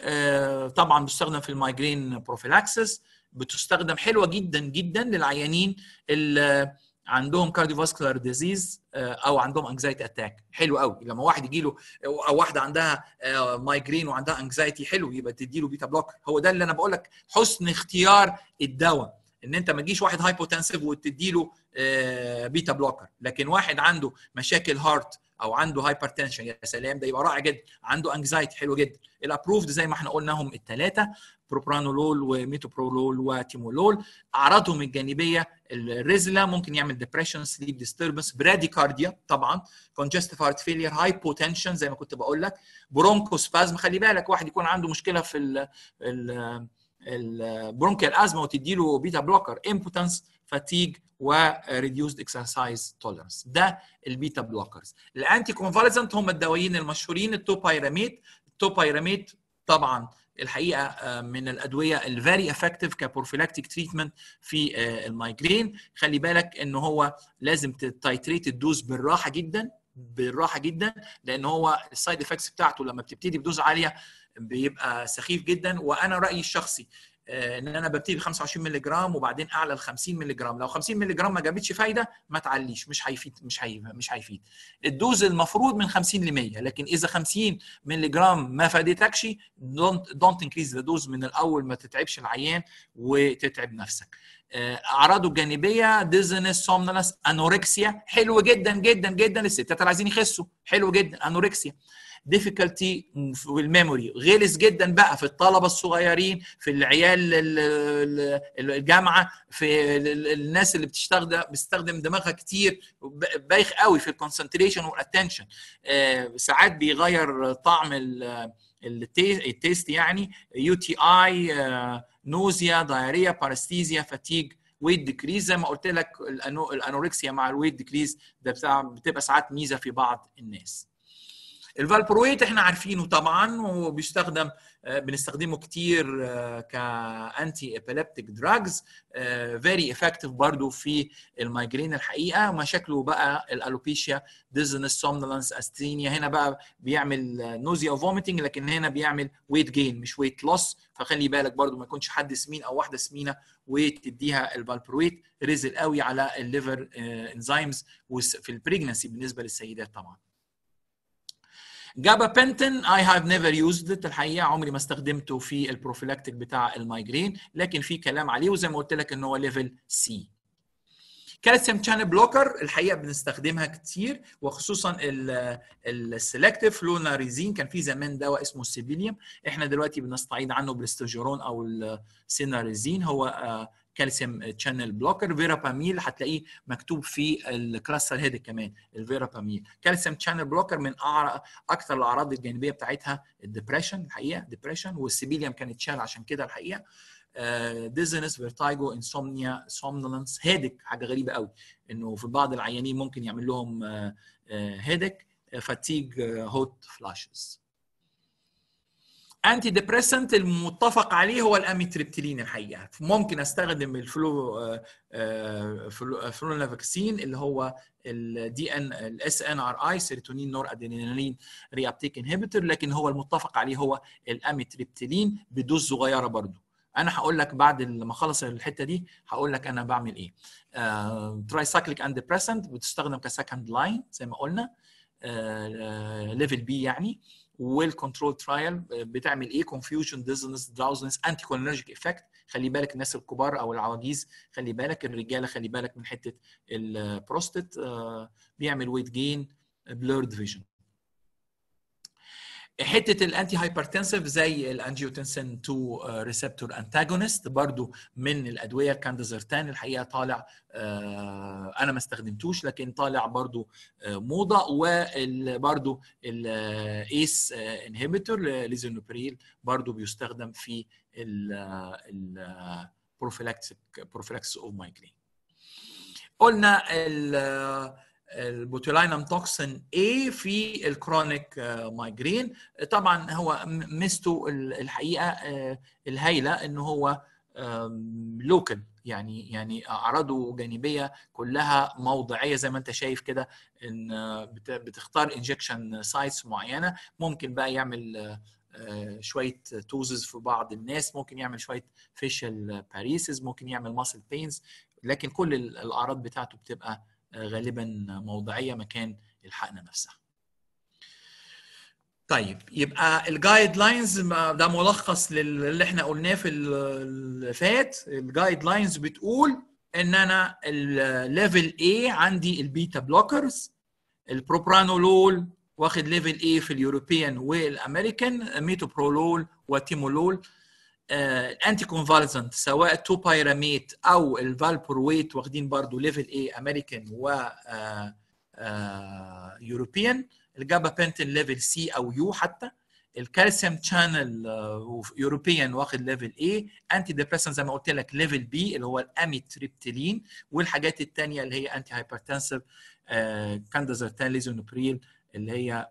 طبعا بتستخدم في المايجرين بروفيلاكسس بتستخدم حلوه جدا جدا للعيانين اللي عندهم كارديوفاسكولار ديزيز او عندهم انكزايتي اتاك حلو قوي لما واحد يجي له او واحده عندها مايجرين وعندها انكزايتي حلو يبقى تدي له بيتا بلوكر هو ده اللي انا بقول لك حسن اختيار الدواء ان انت ما تجيش واحد هايبوتنسيف وتدي له بيتا بلوكر لكن واحد عنده مشاكل هارت او عنده هايبرتنشن يا سلام ده يبقى رائع جدا عنده انكزايتي حلو جدا الابروفد زي ما احنا قلناهم الثلاثه بروبرانولول وميتوبرولول وتيمولول اعراضهم الجانبيه الريزلا ممكن يعمل ديبريشن سليب ديستربنس براديكارديا طبعا كونجستيف هارت فيلير هايبوتنشن زي ما كنت بقول لك برونكوسبازم خلي بالك واحد يكون عنده مشكله في ال ال البرونكيال ازمه وتدي له بيتا بلوكر امبوتنس فاتيج وريديوسد اكسرسايز توليرنس ده البيتا بلوكرز الانتي كونفاليسنت هم الدوايين المشهورين التوبايراميد التوبايراميد طبعا الحقيقه من الادويه الفيري افكتيف كبروفيلاكتيك تريتمنت في المايجرين خلي بالك ان هو لازم تتايتريت الدوز بالراحه جدا بالراحه جدا لان هو السايد افكتس بتاعته لما بتبتدي بدوز عاليه بيبقى سخيف جدا وانا رايي الشخصي ان انا ببتدي ب 25 مللي جرام وبعدين اعلى ل 50 مللي جرام لو 50 مللي جرام ما جابتش فايده ما تعليش مش هيفيد مش هي مش هيفيد الدوز المفروض من 50 ل 100 لكن اذا 50 مللي جرام ما فادتكش دونت دونت انكريز ذا دوز من الاول ما تتعبش العيان وتتعب نفسك اعراضه الجانبيه ديزنس سومنلس انوركسيا حلو جدا جدا جدا للستات اللي عايزين يخسوا حلو جدا انوركسيا ديفيكالتي في الميموري غلس جدا بقى في الطلبه الصغيرين في العيال الجامعه في الناس اللي بتستخدم بتستخدم دماغها كتير بايخ قوي في الكونسنتريشن والاتنشن ساعات بيغير طعم التيست يعني يو تي اي نوزيا دايريا باراستيزيا فاتيج ويت ديكريز زي ما قلت لك الانوركسيا مع الويت ديكريز ده بتبقى ساعات ميزه في بعض الناس الفالبرويت احنا عارفينه طبعا وبيستخدم بنستخدمه كتير كانتي ابيليبتيك دراجز فيري افكتيف برضو في المايجرين الحقيقه ومشاكله بقى الالوبيشيا ديزنس سومنولانس استرينيا هنا بقى بيعمل نوزيا وفوميتنج لكن هنا بيعمل ويت جين مش ويت لوس فخلي بالك برضو ما يكونش حد سمين او واحده سمينه وتديها الفالبرويت رزل قوي على الليفر انزيمز في البريجنسي بالنسبه للسيدات طبعا جابا بنتن اي هاف نيفر يوزد الحقيقه عمري ما استخدمته في البروفيلاكتيك بتاع المايجرين لكن في كلام عليه وزي ما قلت لك ان هو ليفل سي كالسيوم شانل بلوكر الحقيقه بنستخدمها كتير وخصوصا السلكتيف فلوناريزين كان في زمان دواء اسمه السيبيليوم احنا دلوقتي بنستعيد عنه بريستوجيرون او السيناريزين هو كالسيوم تشانل بلوكر فيراباميل هتلاقيه مكتوب في الكلاستر هيد كمان الفيراباميل كالسيوم تشانل بلوكر من اكثر الاعراض الجانبيه بتاعتها الدبريشن الحقيقه ديبريشن والسيبيليوم كانت شال عشان كده الحقيقه ديزنس فيرتايجو انسومنيا سومنولنس هيدك حاجه غريبه قوي انه في بعض العيانين ممكن يعمل لهم هيدك فاتيج هوت فلاشز انتي ديبريسنت المتفق عليه هو الاميتريبتيلين الحقيقه ممكن استخدم الفلو فلو فاكسين اللي هو الدي ان الاس ان ار اي سيروتونين نور ادرينالين ري ابتيك انهبيتور لكن هو المتفق عليه هو الاميتريبتيلين بدوز صغيره برضو انا هقول لك بعد ما اخلص الحته دي هقول لك انا بعمل ايه تراي سايكليك اند ديبريسنت بتستخدم كسكند لاين زي ما قلنا ليفل بي يعني والكنترول ترايل بتعمل ايه كونفيوجن ديزنس دراوزنس انتي كولينرجيك افكت خلي بالك الناس الكبار او العواجيز خلي بالك الرجاله خلي بالك من حته البروستات بيعمل ويت جين بلورد فيجن حته الانتي هايبرتنسيف زي الانجيوتنسين 2 ريسبتور انتاجونست برضو من الادويه الكاندازرتان الحقيقه طالع انا ما استخدمتوش لكن طالع برضو موضه وبرضو الايس انهبيتور ليزونوبريل برضو بيستخدم في البروفيلاكسيك بروفيلاكسيس اوف مايجرين قلنا البوتولينم توكسين A في الكرونيك مايجرين طبعا هو ميزته الحقيقه الهايله ان هو لوكال يعني يعني اعراضه جانبيه كلها موضعيه زي ما انت شايف كده ان بتختار انجكشن سايتس معينه ممكن بقى يعمل شويه توزز في بعض الناس ممكن يعمل شويه فيشل باريسز ممكن يعمل ماسل بينز لكن كل الاعراض بتاعته بتبقى غالبا موضعيه مكان الحقنه نفسها. طيب يبقى الجايد لاينز ده ملخص للي احنا قلناه في اللي فات الجايد لاينز بتقول ان انا الليفل A عندي البيتا بلوكرز البروبرانولول واخد ليفل A في اليوروبيان والامريكان ميتوبرولول وتيمولول الانتي uh, كونفالسنت سواء التوبايراميت او الفالبرويت واخدين برضو ليفل A امريكان و يوروبيان الجابا بنتين ليفل سي او يو حتى الكالسيوم شانل يوروبيان واخد ليفل A انتي ديبريسنت زي ما قلت لك ليفل بي اللي هو الاميتريبتيلين والحاجات الثانيه اللي هي انتي هايبرتنسيف كاندازرتان ليزونوبريل اللي هي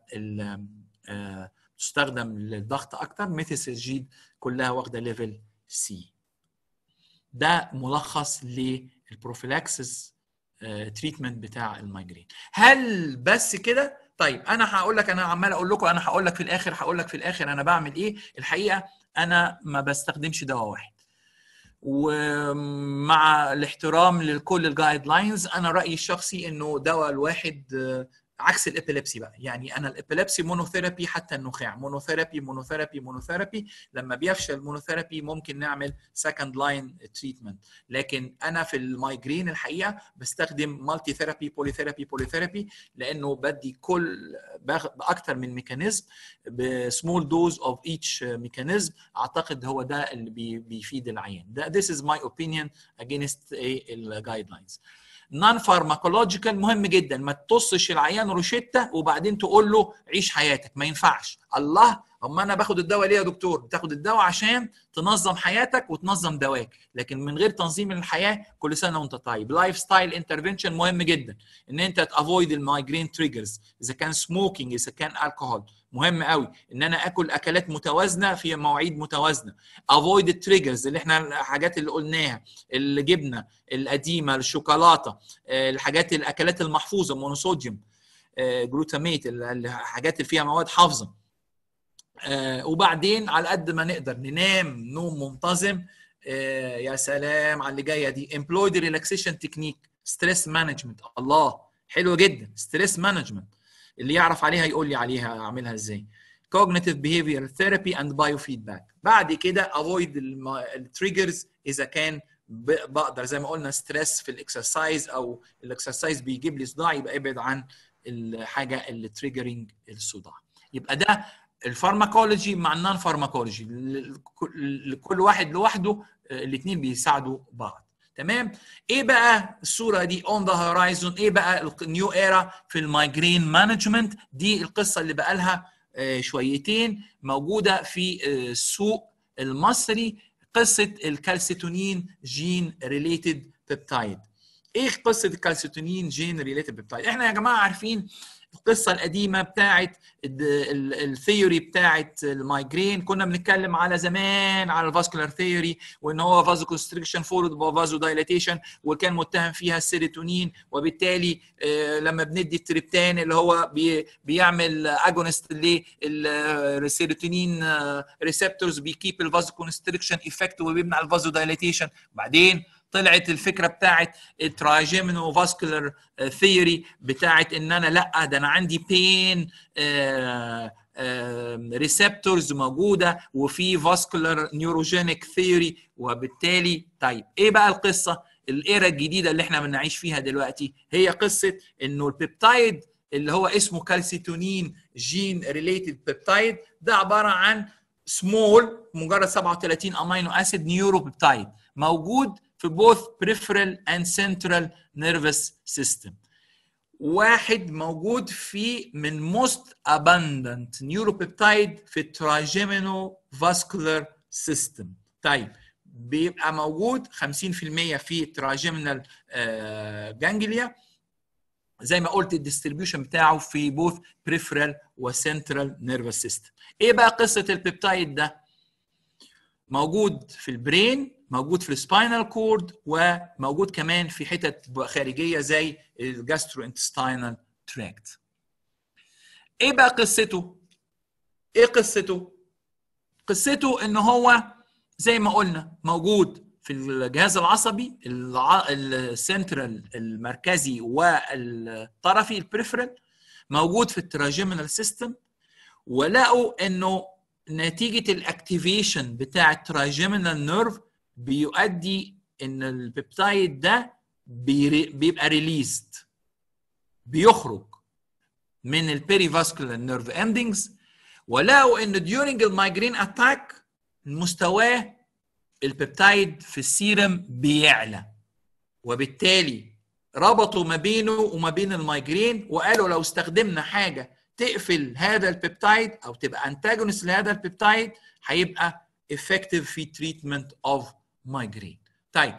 تستخدم للضغط اكتر ميثيسجيد كلها واخده ليفل سي ده ملخص للبروفيلاكسس تريتمنت بتاع المايجرين هل بس كده طيب انا هقول لك انا عمال اقول لكم انا هقول لك في الاخر هقول لك في الاخر انا بعمل ايه الحقيقه انا ما بستخدمش دواء واحد ومع الاحترام لكل الجايد لاينز انا رايي الشخصي انه دواء الواحد عكس الابيليبسي بقى يعني انا الابيليبسي مونوثيرابي حتى النخاع مونوثيرابي مونوثيرابي مونوثيرابي لما بيفشل المونوثيرابي ممكن نعمل سكند لاين تريتمنت لكن انا في المايجرين الحقيقه بستخدم مالتي ثيرابي بولي ثيرابي بولي ثيرابي لانه بدي كل باكثر من ميكانيزم بسمول دوز اوف ايتش ميكانيزم اعتقد هو ده اللي بي بيفيد العيان ده this is my opinion against الجايد لاينز نون فارماكولوجيكال مهم جدا ما تطصش العيان روشته وبعدين تقول له عيش حياتك ما ينفعش الله اما انا باخد الدواء ليه يا دكتور بتاخد الدواء عشان تنظم حياتك وتنظم دواك لكن من غير تنظيم الحياه كل سنه وانت طيب لايف ستايل انترفنشن مهم جدا ان انت تافويد المايجرين تريجرز اذا كان سموكينج اذا كان الكحول مهم قوي ان انا اكل اكلات متوازنه في مواعيد متوازنه افويد التريجرز اللي احنا الحاجات اللي قلناها الجبنه القديمه الشوكولاته الحاجات الاكلات المحفوظه مونوصوديوم جلوتاميت الحاجات اللي فيها مواد حافظه وبعدين على قد ما نقدر ننام نوم منتظم يا سلام على اللي جايه دي امبلويد ريلاكسيشن تكنيك ستريس مانجمنت الله حلو جدا ستريس مانجمنت اللي يعرف عليها يقول لي عليها اعملها ازاي cognitive behavior therapy and biofeedback بعد كده avoid التريجرز اذا كان بقدر زي ما قلنا ستريس في الاكسرسايز او الاكسرسايز بيجيب لي صداع يبقى ابعد عن الحاجه اللي تريجرنج الصداع يبقى ده الفارماكولوجي مع النون فارماكولوجي كل واحد لوحده الاثنين بيساعدوا بعض تمام ايه بقى الصوره دي اون ذا هورايزون ايه بقى النيو ايرا في المايجرين مانجمنت دي القصه اللي بقى لها شويتين موجوده في السوق المصري قصه الكالسيتونين جين ريليتد بيبتايد ايه قصه الكالسيتونين جين ريليتد بيبتايد احنا يا جماعه عارفين القصه القديمه بتاعت الثيوري بتاعت المايجرين كنا بنتكلم على زمان على الفاسكولار ثيوري وان هو فازو كونستريكشن فولود بفازو دايلاتيشن وكان متهم فيها السيروتونين وبالتالي لما بندي التريبتان اللي هو بيعمل اجونست للسيروتونين ريسبتورز بيكيب الفازو كونستريكشن افكت وبيمنع الفازو دايلاتيشن بعدين طلعت الفكره بتاعت التراجيمينو فاسكولار ثيوري بتاعت ان انا لا ده انا عندي بين ريسبتورز موجوده وفي فاسكولار نيوروجينيك ثيوري وبالتالي طيب ايه بقى القصه الايرا الجديده اللي احنا بنعيش فيها دلوقتي هي قصه انه البيبتايد اللي هو اسمه كالسيتونين جين ريليتد بيبتايد ده عباره عن سمول مجرد 37 امينو اسيد نيورو بيبتايد موجود في both peripheral and central nervous system واحد موجود في من most abundant neuropeptide في التراجيمينو vascular system طيب بيبقى موجود 50% في التراجيمينال جانجليا زي ما قلت الديستريبيوشن بتاعه في both peripheral وسنترال nervous system ايه بقى قصه البيبتايد ده موجود في البرين موجود في السباينال كورد وموجود كمان في حتت خارجيه زي الجاسترو انتستينال تراكت ايه بقى قصته ايه قصته قصته ان هو زي ما قلنا موجود في الجهاز العصبي السنترال المركزي والطرفي البريفرال موجود في التراجيمينال سيستم ولقوا انه نتيجه الاكتيفيشن بتاع التراجيمينال نيرف بيؤدي ان البيبتايد ده بيبقى ريليزد بيخرج من البيري فاسكولار نيرف اندنجز ولقوا ان ديورنج المايجرين اتاك مستواه البيبتايد في السيرم بيعلى وبالتالي ربطوا ما بينه وما بين المايجرين وقالوا لو استخدمنا حاجه تقفل هذا البيبتايد او تبقى انتاجونست لهذا البيبتايد هيبقى افكتيف في تريتمنت اوف مايجرين طيب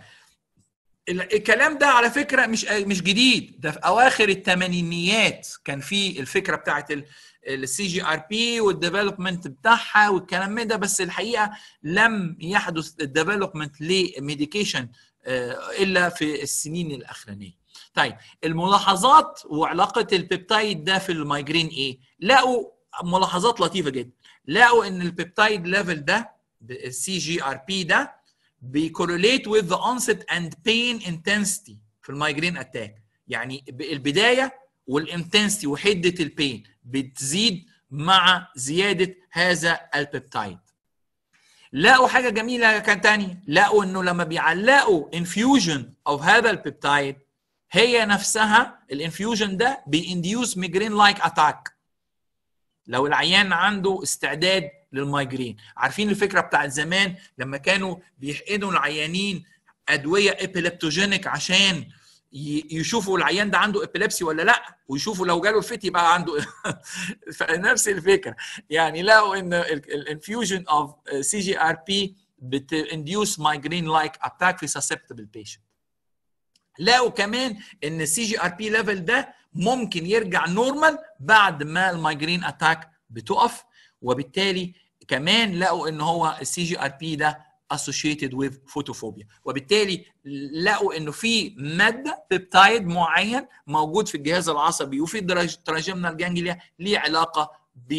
الكلام ده على فكره مش مش جديد ده في اواخر الثمانينيات كان في الفكره بتاعت السي جي ار بي والديفلوبمنت بتاعها والكلام من ده بس الحقيقه لم يحدث الديفلوبمنت لميديكيشن الا في السنين الاخرانيه طيب الملاحظات وعلاقه البيبتايد ده في المايجرين ايه لقوا ملاحظات لطيفه جدا لقوا ان البيبتايد ليفل ده السي جي ار بي ده بيكورليت with the onset and pain intensity في المايجرين اتاك يعني البدايه والانتنسيتي وحده البين بتزيد مع زياده هذا البيبتايد لقوا حاجه جميله كان تاني لقوا انه لما بيعلقوا انفيوجن اوف هذا البيبتايد هي نفسها الانفيوجن ده بينديوس ميجرين لايك اتاك لو العيان عنده استعداد للمايجرين عارفين الفكره بتاعت زمان لما كانوا بيحقنوا العيانين ادويه ابيليبتوجينيك عشان يشوفوا العيان ده عنده ابيليبسي ولا لا ويشوفوا لو جاله الفت يبقى عنده فنفس الفكره يعني لقوا ان الانفيوجن اوف سي جي ار بي بتنديوس مايجرين لايك اتاك في سسبتبل بيشنت لقوا كمان ان السي جي ار بي ليفل ده ممكن يرجع نورمال بعد ما المايجرين اتاك بتقف وبالتالي كمان لقوا ان هو السي جي ار بي ده associated with photophobia وبالتالي لقوا انه في ماده بيبتايد معين موجود في الجهاز العصبي وفي التراجمنال جانجليا ليه علاقه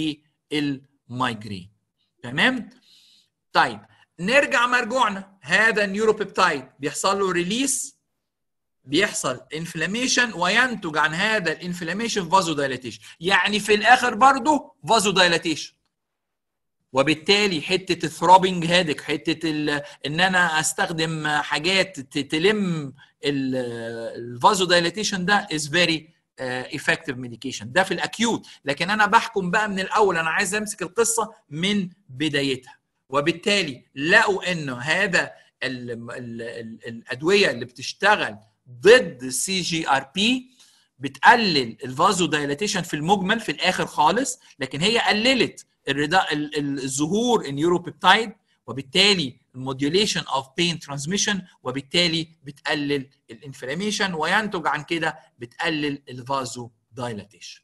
بالمايجرين تمام طيب نرجع مرجوعنا هذا النيوروبيبتايد بيحصل له ريليس بيحصل انفلاميشن وينتج عن هذا الانفلاميشن فازو دايلاتيشن يعني في الاخر برضه فازو دايلاتيشن وبالتالي حته الثروبنج هادك حته ان انا استخدم حاجات تلم الفازو دايلاتيشن ده از فيري افكتيف ميديكيشن ده في الاكيوت لكن انا بحكم بقى من الاول انا عايز امسك القصه من بدايتها وبالتالي لقوا انه هذا ال ال ال الادويه اللي بتشتغل ضد السي جي ار بي بتقلل الفازو دايلاتيشن في المجمل في الاخر خالص لكن هي قللت الردا الظهور النيوروبيبتايد وبالتالي الموديوليشن اوف بين ترانسميشن وبالتالي بتقلل الانفلاميشن وينتج عن كده بتقلل الفازو دايلاتيشن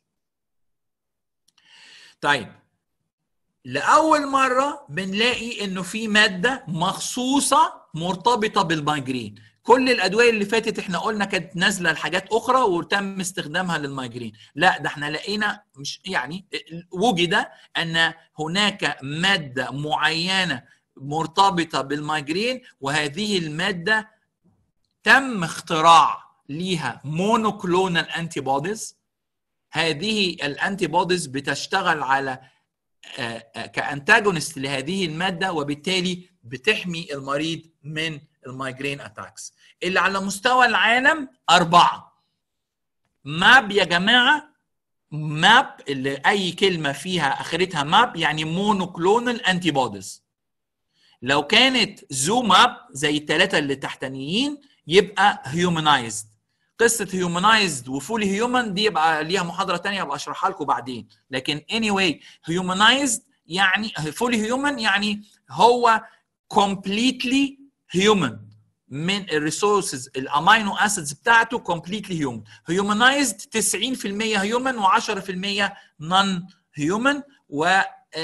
طيب لاول مره بنلاقي انه في ماده مخصوصه مرتبطه بالمايجرين كل الادويه اللي فاتت احنا قلنا كانت نازله لحاجات اخرى وتم استخدامها للمايجرين لا ده احنا لقينا مش يعني وجد ان هناك ماده معينه مرتبطه بالمايجرين وهذه الماده تم اختراع ليها مونوكلونال انتي بوديز هذه الانتي بوديز بتشتغل على كانتاجونست لهذه الماده وبالتالي بتحمي المريض من المايجرين اتاكس اللي على مستوى العالم اربعه ماب يا جماعه ماب اللي اي كلمه فيها اخرتها ماب يعني مونوكلونال انتي بوديز لو كانت زو ماب زي الثلاثه اللي تحتانيين يبقى هيومنايزد قصه هيومنايزد وفولي هيومن دي يبقى ليها محاضره ثانيه ابقى اشرحها لكم بعدين لكن اني anyway هيومنايزد يعني فولي هيومن يعني هو completely human من الريسورسز الامينو اسيدز بتاعته كومبليتلي هيومن هيومنايزد 90% هيومن و10% نون هيومن و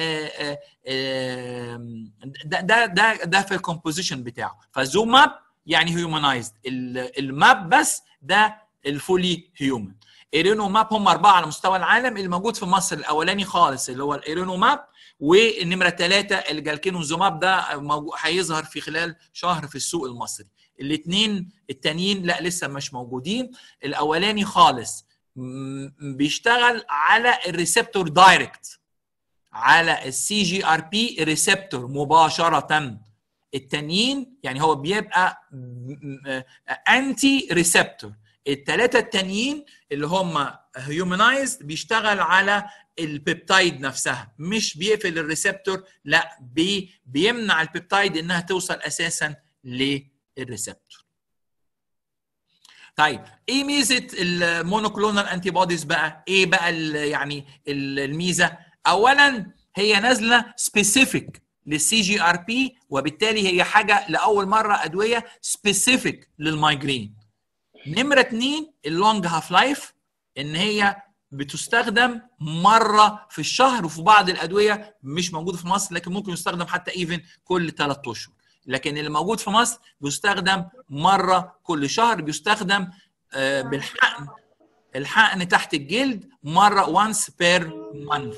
ده ده ده ده في الكومبوزيشن بتاعه فزو ماب يعني هيومنايزد الماب بس ده الفولي هيومن ايرينو ماب هم اربعه على مستوى العالم اللي موجود في مصر الاولاني خالص اللي هو الايرينو ماب والنمره ثلاثه الجالكينوزوماب ده هيظهر في خلال شهر في السوق المصري الاثنين التانيين لا لسه مش موجودين الاولاني خالص بيشتغل على الريسبتور دايركت على السي جي ار بي ريسبتور مباشره التانيين يعني هو بيبقى انتي ريسبتور الثلاثه التانيين اللي هم هيومنايزد بيشتغل على البيبتايد نفسها مش بيقفل الريسبتور لا بي بيمنع البيبتايد انها توصل اساسا للريسبتور طيب ايه ميزه المونوكلونال انتي بوديز بقى ايه بقى ال يعني الميزه اولا هي نازله سبيسيفيك للسي جي ار بي وبالتالي هي حاجه لاول مره ادويه سبيسيفيك للمايجرين نمره اثنين اللونج هاف لايف ان هي بتستخدم مره في الشهر وفي بعض الادويه مش موجوده في مصر لكن ممكن يستخدم حتى ايفن كل ثلاث اشهر لكن اللي موجود في مصر بيستخدم مره كل شهر بيستخدم بالحقن الحقن تحت الجلد مره once per month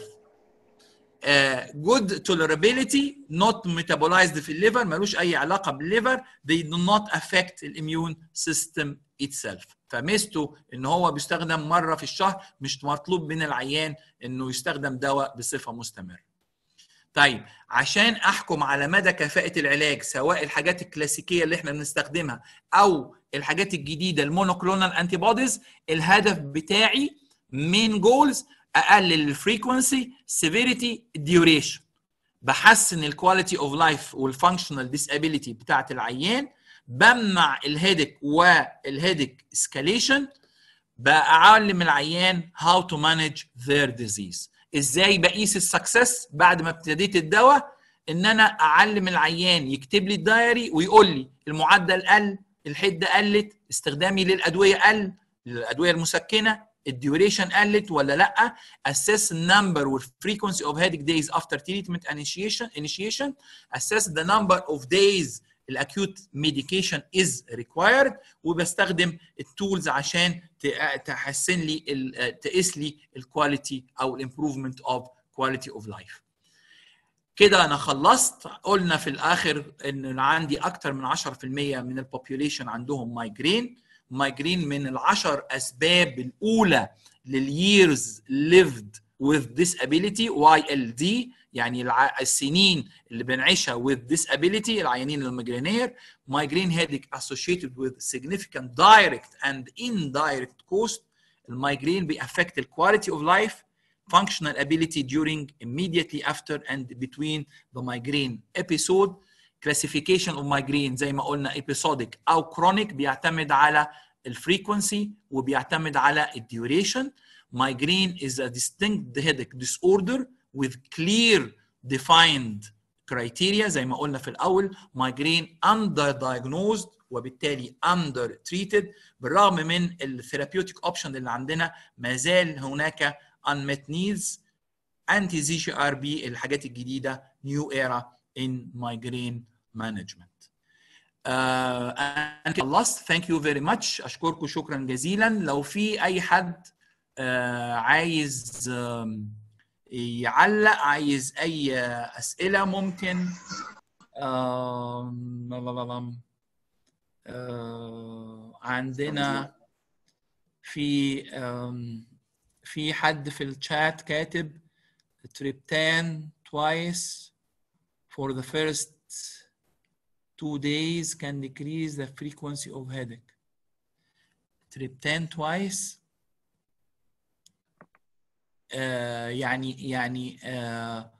uh, good tolerability not metabolized في الليفر ملوش اي علاقه بالليفر they do not affect الاميون سيستم itself فميزته ان هو بيستخدم مره في الشهر مش مطلوب من العيان انه يستخدم دواء بصفه مستمره طيب عشان احكم على مدى كفاءه العلاج سواء الحاجات الكلاسيكيه اللي احنا بنستخدمها او الحاجات الجديده المونوكلونال انتي بوديز الهدف بتاعي مين جولز اقلل الفريكونسي سيفيريتي ديوريشن بحسن الكواليتي اوف لايف والفانكشنال ديسابيليتي بتاعت العيان بمنع الهيدك والهيدك اسكاليشن بعلم العيان هاو تو مانج ذير ديزيز ازاي بقيس السكسس بعد ما ابتديت الدواء ان انا اعلم العيان يكتب لي الدايري ويقول لي المعدل قل الحده قلت استخدامي للادويه قل الادويه المسكنه الديوريشن قلت ولا لا assess the number or frequency of headache days after treatment initiation initiation assess the number of days الاكيوت ميديكيشن از ريكوايرد وبستخدم التولز عشان تحسن لي تقيس لي الكواليتي او الامبروفمنت اوف كواليتي اوف لايف كده انا خلصت قلنا في الاخر ان عندي اكتر من 10% من البوبيوليشن عندهم مايجرين مايجرين من العشر اسباب الاولى للييرز lived with disability YLD يعني السنين اللي بنعيشها with disability العيانين الميجرينير migraine headache associated with significant direct and indirect cost المايجرين بيأفكت the quality of life functional ability during immediately after and between the migraine episode classification of migraine زي ما قلنا episodic او chronic بيعتمد على الفريكونسي وبيعتمد على الديوريشن migraine is a distinct headache disorder with clear defined criteria زي ما قلنا في الاول migraine underdiagnosed وبالتالي under treated بالرغم من الثيرابيوتيك اوبشن اللي عندنا ما زال هناك unmet needs anti ZGRB الحاجات الجديده new era in migraine management. Uh, and خلصت thank you very much اشكركم شكرا جزيلا لو في اي حد uh, عايز um, يعلق عايز اي اسئله ممكن um, uh, عندنا في um, في حد في الشات كاتب تريبتان twice for the first two days can decrease the frequency of headache. Triptan twice آه يعني يعني آه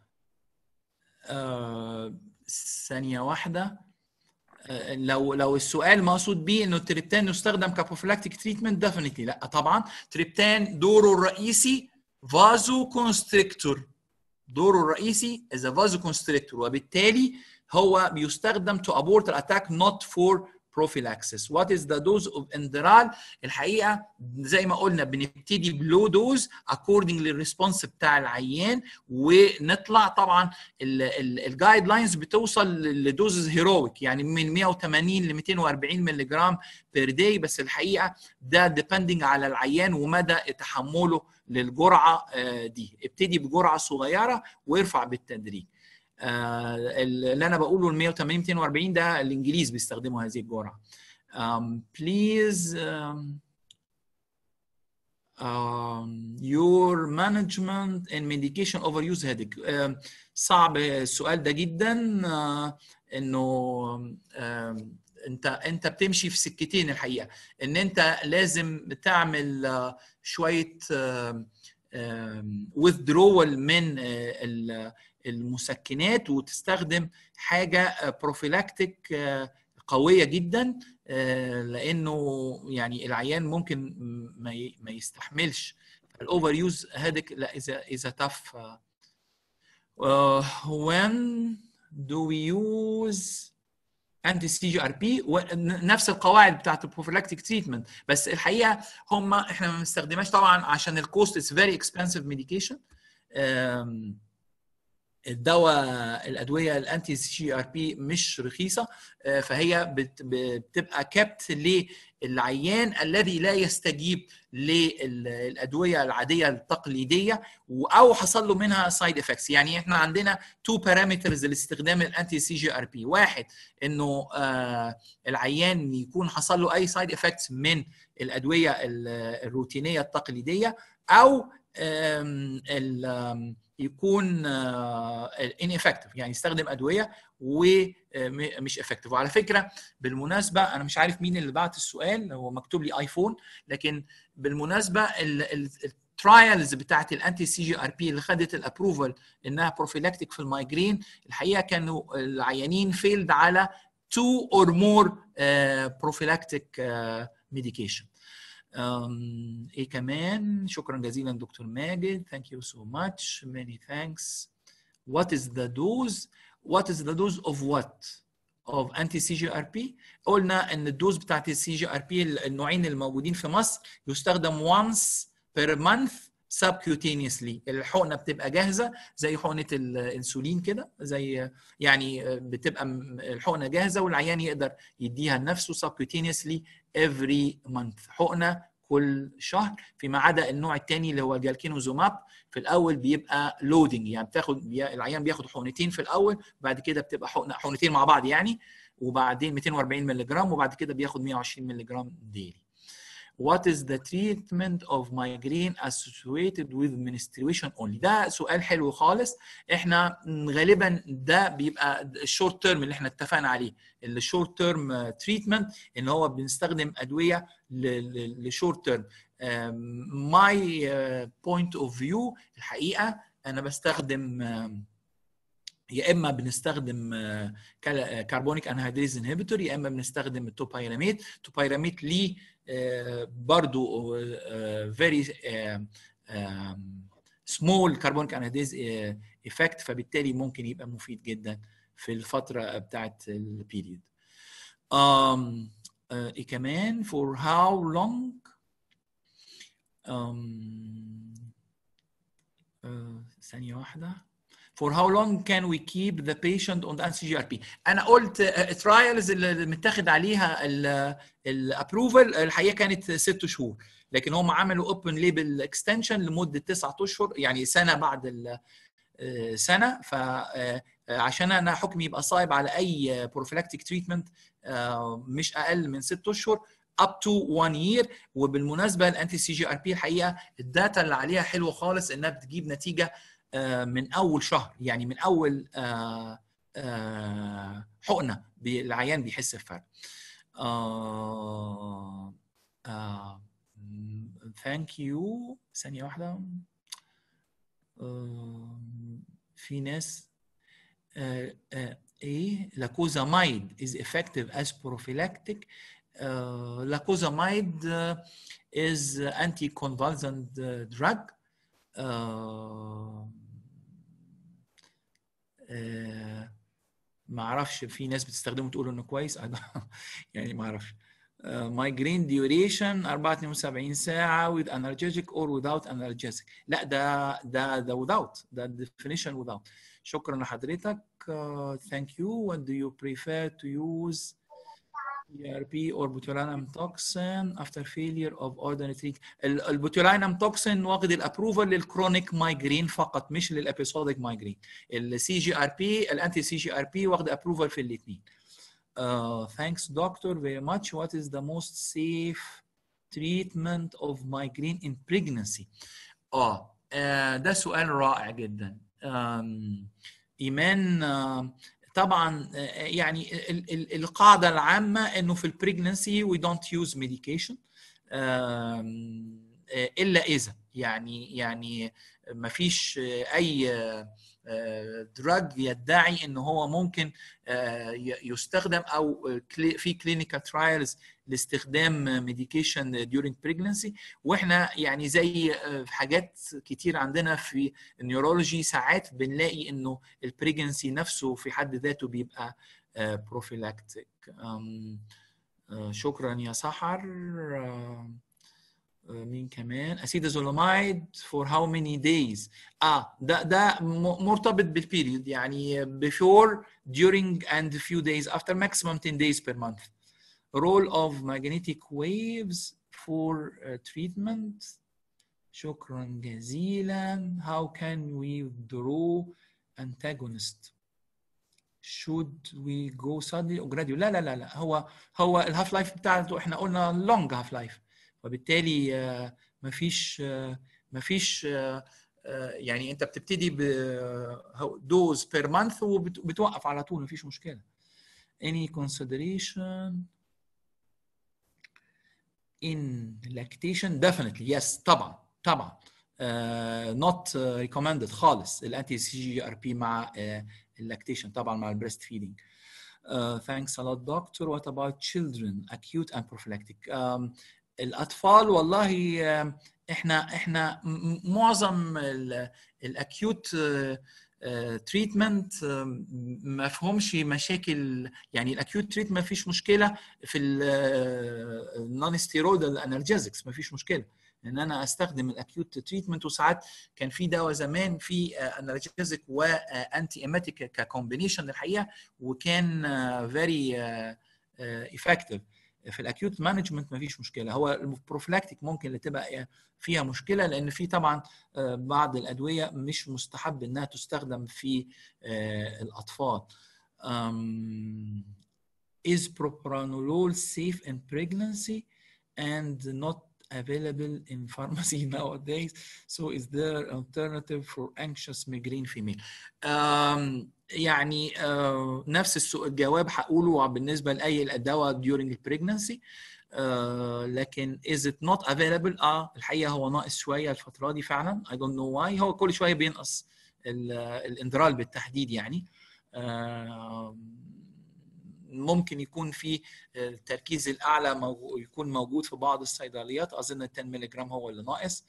آه ثانية واحدة آه لو لو السؤال مقصود بيه انه التريبتان يستخدم كبروفلاكتيك تريتمنت ديفينتلي لا طبعا تريبتان دوره الرئيسي فازو كونستريكتور دوره الرئيسي as a vasoconstrictor وبالتالي هو بيستخدم to abort the attack not for prophylaxis. What is the dose of Enderal؟ الحقيقة زي ما قلنا بنبتدي بلو دوز according للريسبونس بتاع العيان ونطلع طبعا الجايد لاينز بتوصل لدوزز هيرويك يعني من 180 ل 240 مللي جرام بير داي بس الحقيقة ده depending على العيان ومدى تحمله للجرعة دي ابتدي بجرعة صغيرة وارفع بالتدريج. اللي انا بقوله ال 180 240 ده الانجليز بيستخدموا هذه الجرعه بليز your management and medication overuse headache um, صعب السؤال ده جدا uh, انه uh, انت انت بتمشي في سكتين الحقيقه ان انت لازم تعمل uh, شويه withdrawal من المسكنات وتستخدم حاجه بروفيلاكتيك قويه جدا لانه يعني العيان ممكن ما يستحملش الاوفر يوز هادك لا اذا اذا تف when do we use انتي سي جي ار بي نفس القواعد بتاعت البروفيلاكتيك تريتمنت بس الحقيقه هم احنا ما بنستخدمهاش طبعا عشان الكوست از فيري اكسبنسيف ميديكيشن الدواء الادويه الانتي سي جي ار بي مش رخيصه فهي بتبقى كابت للعيان الذي لا يستجيب للادويه العاديه التقليديه او حصل له منها سايد افكتس يعني احنا عندنا تو بارامترز لاستخدام الانتي سي جي ار بي واحد انه العيان يكون حصل له اي سايد افكتس من الادويه الروتينيه التقليديه او يكون ان افكتيف يعني يستخدم ادويه ومش افكتيف وعلى فكره بالمناسبه انا مش عارف مين اللي بعت السؤال هو مكتوب لي ايفون لكن بالمناسبه الترايلز بتاعت الانتي سي جي ار بي اللي خدت الابروفال انها بروفيلاكتيك في المايجرين الحقيقه كانوا العيانين فيلد على two or more uh, prophylactic uh, medication. Um, ايه كمان شكرا جزيلا دكتور ماجد thank you so much many thanks what is the dose what is the dose of what of anti CGRP قلنا ان الدوز بتاعت السي جي ار بي النوعين الموجودين في مصر يستخدم once per month subcutaneously الحقنه بتبقى جاهزه زي حقنه الانسولين كده زي يعني بتبقى الحقنه جاهزه والعيان يقدر يديها لنفسه subcutaneously every month حقنه كل شهر فيما عدا النوع الثاني اللي هو الجالكينوزوماب في الاول بيبقى لودنج يعني بتاخد بي... العيان بياخد حقنتين في الاول بعد كده بتبقى حقنه حقنتين مع بعض يعني وبعدين 240 مللي جرام وبعد كده بياخد 120 مللي جرام ديلي What is the treatment of migraine associated with menstruation only؟ ده سؤال حلو خالص احنا غالبا ده بيبقى الشورت تيرم اللي احنا اتفقنا عليه الشورت تيرم تريتمنت ان هو بنستخدم ادويه لشورت تيرم ماي بوينت اوف فيو الحقيقه انا بستخدم يا اما بنستخدم كربونيك انهيدريز انهبيتور يا اما بنستخدم التوبايراميد توبايراميد ليه برضو فيري سمول كربونيك انهيدريز ايفكت فبالتالي ممكن يبقى مفيد جدا في الفتره بتاعت البيريود um, ايه كمان for how long um, uh, ثانيه واحده for how long can we keep the patient on the NCGRP انا قلت الترايلز اللي متاخد عليها الابروفل الحقيقه كانت ست شهور لكن هم عملوا اوبن ليبل اكستنشن لمده تسعة اشهر يعني سنه بعد سنه فعشان انا حكمي يبقى صايب على اي بروفيلاكتيك تريتمنت مش اقل من ست اشهر up to one year وبالمناسبه الانتي سي جي ار بي الحقيقه الداتا اللي عليها حلوه خالص انها بتجيب نتيجه من اول شهر يعني من اول حقنه العيان بيحس بفرق ثانك يو ثانيه واحده في ناس ايه لاكوزامايد is effective as prophylactic lacosamide is anticonvulsant drug ما اعرفش في ناس بتستخدمه تقول انه كويس يعني ما اعرفش مايجرين ديوريشن 74 ساعه with analgesic or without analgesic لا ده ده ده without ده definition without شكرا لحضرتك thank you what do you prefer to use ERP or botulinum toxin after failure of ordinary treatment البوتولينم توكسين واخد الابروفال للكرونيك مايجرين فقط مش للابيسوديك مايجرين السي جي ار بي الانتي سي جي ار بي واخد ابروفال في الاثنين Uh, thanks doctor very much. What is the most safe treatment of migraine in pregnancy? اه uh, ده سؤال رائع جدا. Um, ايمان uh, طبعا يعني ال ال القاعده العامه انه في البريجنسي وي دونت يوز ميديكيشن الا اذا يعني يعني ما فيش اي دراج يدعي ان هو ممكن يستخدم او في كلينيكال ترايلز لاستخدام ميديكيشن during pregnancy واحنا يعني زي حاجات كتير عندنا في النيورولوجي ساعات بنلاقي انه البريجنسي نفسه في حد ذاته بيبقى بروفيلاكتيك شكرا يا سحر مين كمان اسيدازولاميد فور هاو ماني دايز اه ده ده مرتبط بالبيريود يعني before during and few days after maximum 10 days per month role of magnetic waves for uh, treatment شكرا جزيلا how can we draw antagonist should we go suddenly or gradually لا لا لا لا هو هو الهاف لايف بتاعته احنا قلنا long half life وبالتالي مفيش مفيش يعني انت بتبتدي بدوز بير مانث وبتوقف على طول مفيش مشكله any consideration in lactation definitely yes طبعا طبعا uh, not recommended خالص الانتي سي جي ار بي مع uh, اللاكتيشن طبعا مع البريست فيدنج uh, thanks a lot doctor what about children acute and prophylactic um, الاطفال والله احنا احنا معظم الاكيوت تريتمنت ما فيهمش مشاكل يعني الاكيوت تريتمنت ما فيش مشكله في النون ستيرويدال انالجيزكس ما فيش مشكله ان انا استخدم الاكيوت تريتمنت وساعات كان في دواء زمان في انالجيزك وانتي ايماتيك ككومبينيشن الحقيقه وكان فيري افكتيف في الاكيوت مانجمنت ما فيش مشكله هو البروفلاكتيك ممكن اللي تبقى فيها مشكله لان في طبعا بعض الادويه مش مستحب انها تستخدم في الاطفال um, is propranolol safe in pregnancy and not available in pharmacy nowadays so is there alternative for anxious migraine female um, يعني uh, نفس الجواب هقوله بالنسبه لاي دواء during pregnancy uh, لكن is it not available اه الحقيقه هو ناقص شويه الفتره دي فعلا I don't know why هو كل شويه بينقص الاندرال بالتحديد يعني ممكن يكون في التركيز الاعلى يكون موجود في بعض الصيدليات اظن 10 ملغ هو اللي ناقص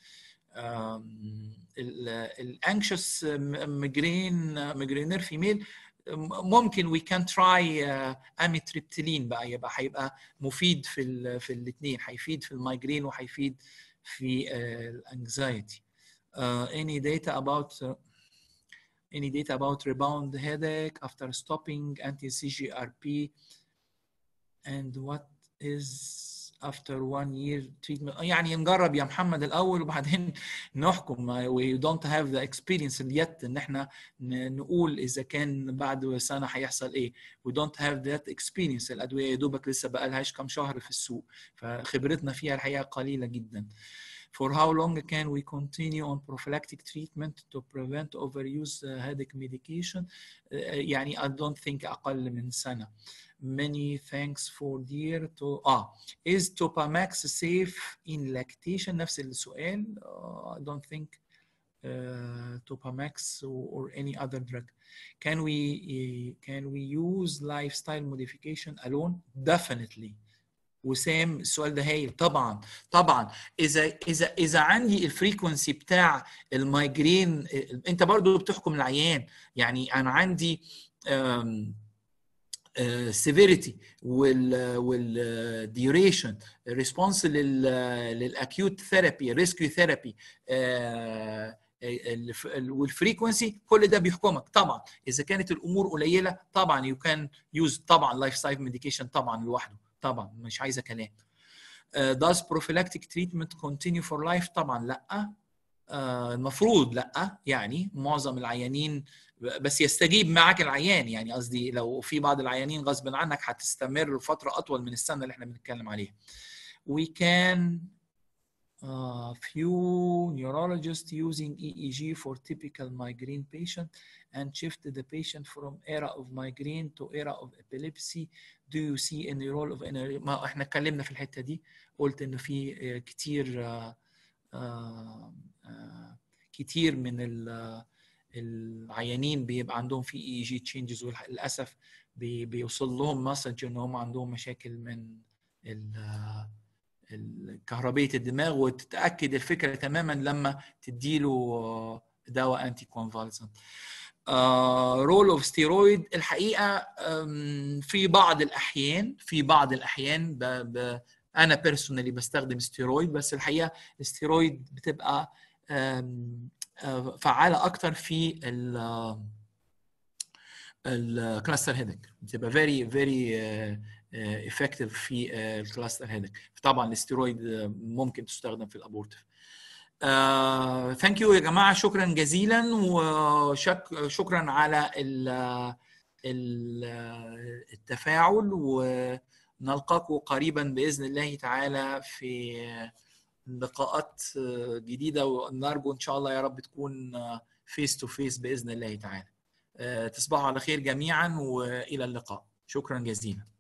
الانكشس ميجرين ميجرينر فيميل ممكن وي كان تراي اميتريبتيلين بقى يبقى هيبقى مفيد في ال في الاثنين هيفيد في المايجرين وهيفيد في الانكزايتي any data about uh, any data about rebound headache after stopping anti-CGRP and what is after one year treatment يعني نجرب يا محمد الاول وبعدين نحكم we don't have the experience yet ان احنا نقول اذا كان بعد سنه هيحصل ايه we don't have that experience الادويه يا دوبك لسه بقى لهاش كام شهر في السوق فخبرتنا فيها الحقيقه قليله جدا For how long can we continue on prophylactic treatment to prevent overuse headache medication? يعني I don't think أقل من سنة. Many thanks for dear to ah is Topamax safe in lactation نفس السؤال uh, I don't think uh, Topamax or, or any other drug can we uh, can we use lifestyle modification alone definitely وسام السؤال ده هايل طبعا طبعا اذا اذا اذا عندي الفريكونسي بتاع المايجرين انت برضو بتحكم العيان يعني انا عندي سيفيريتي وال والديوريشن ريسبونس للاكيوت ثيرابي ريسكيو ثيرابي والفريكونسي كل ده بيحكمك طبعا اذا كانت الامور قليله طبعا يو كان يوز طبعا لايف ستايل ميديكيشن طبعا لوحده طبعا مش عايزه كلام uh, does prophylactic treatment continue for life طبعا لا uh, المفروض لا يعني معظم العيانين بس يستجيب معك العيان يعني قصدي لو في بعض العيانين غصب عنك هتستمر فتره اطول من السنه اللي احنا بنتكلم عليها we can uh, few neurologists using EEG for typical migraine patient and shift the patient from era of migraine to era of epilepsy do you see any role of any ما احنا اتكلمنا في الحته دي قلت انه في كتير uh, uh, كتير من العيانين بيبقى عندهم في اي جي تشينجز وللاسف بيوصل لهم مسج ان هم عندهم مشاكل من كهربيه الدماغ وتتاكد الفكره تماما لما تديله دواء انتي كونفالسنت رول اوف ستيرويد الحقيقه في بعض الاحيان في بعض الاحيان ب ب انا بيرسونالي بستخدم ستيرويد بس الحقيقه الستيرويد بتبقى فعاله اكتر في ال الكلاستر هيدك بتبقى فيري فيري افكتيف في الكلاستر هيدك طبعا الاستيرويد ممكن تستخدم في الابورتيف ثانك يو يا جماعه شكرا جزيلا وشكرا على التفاعل ونلقاكم قريبا باذن الله تعالى في لقاءات جديده ونرجو ان شاء الله يا رب تكون فيس تو فيس باذن الله تعالى تصبحوا على خير جميعا والى اللقاء شكرا جزيلا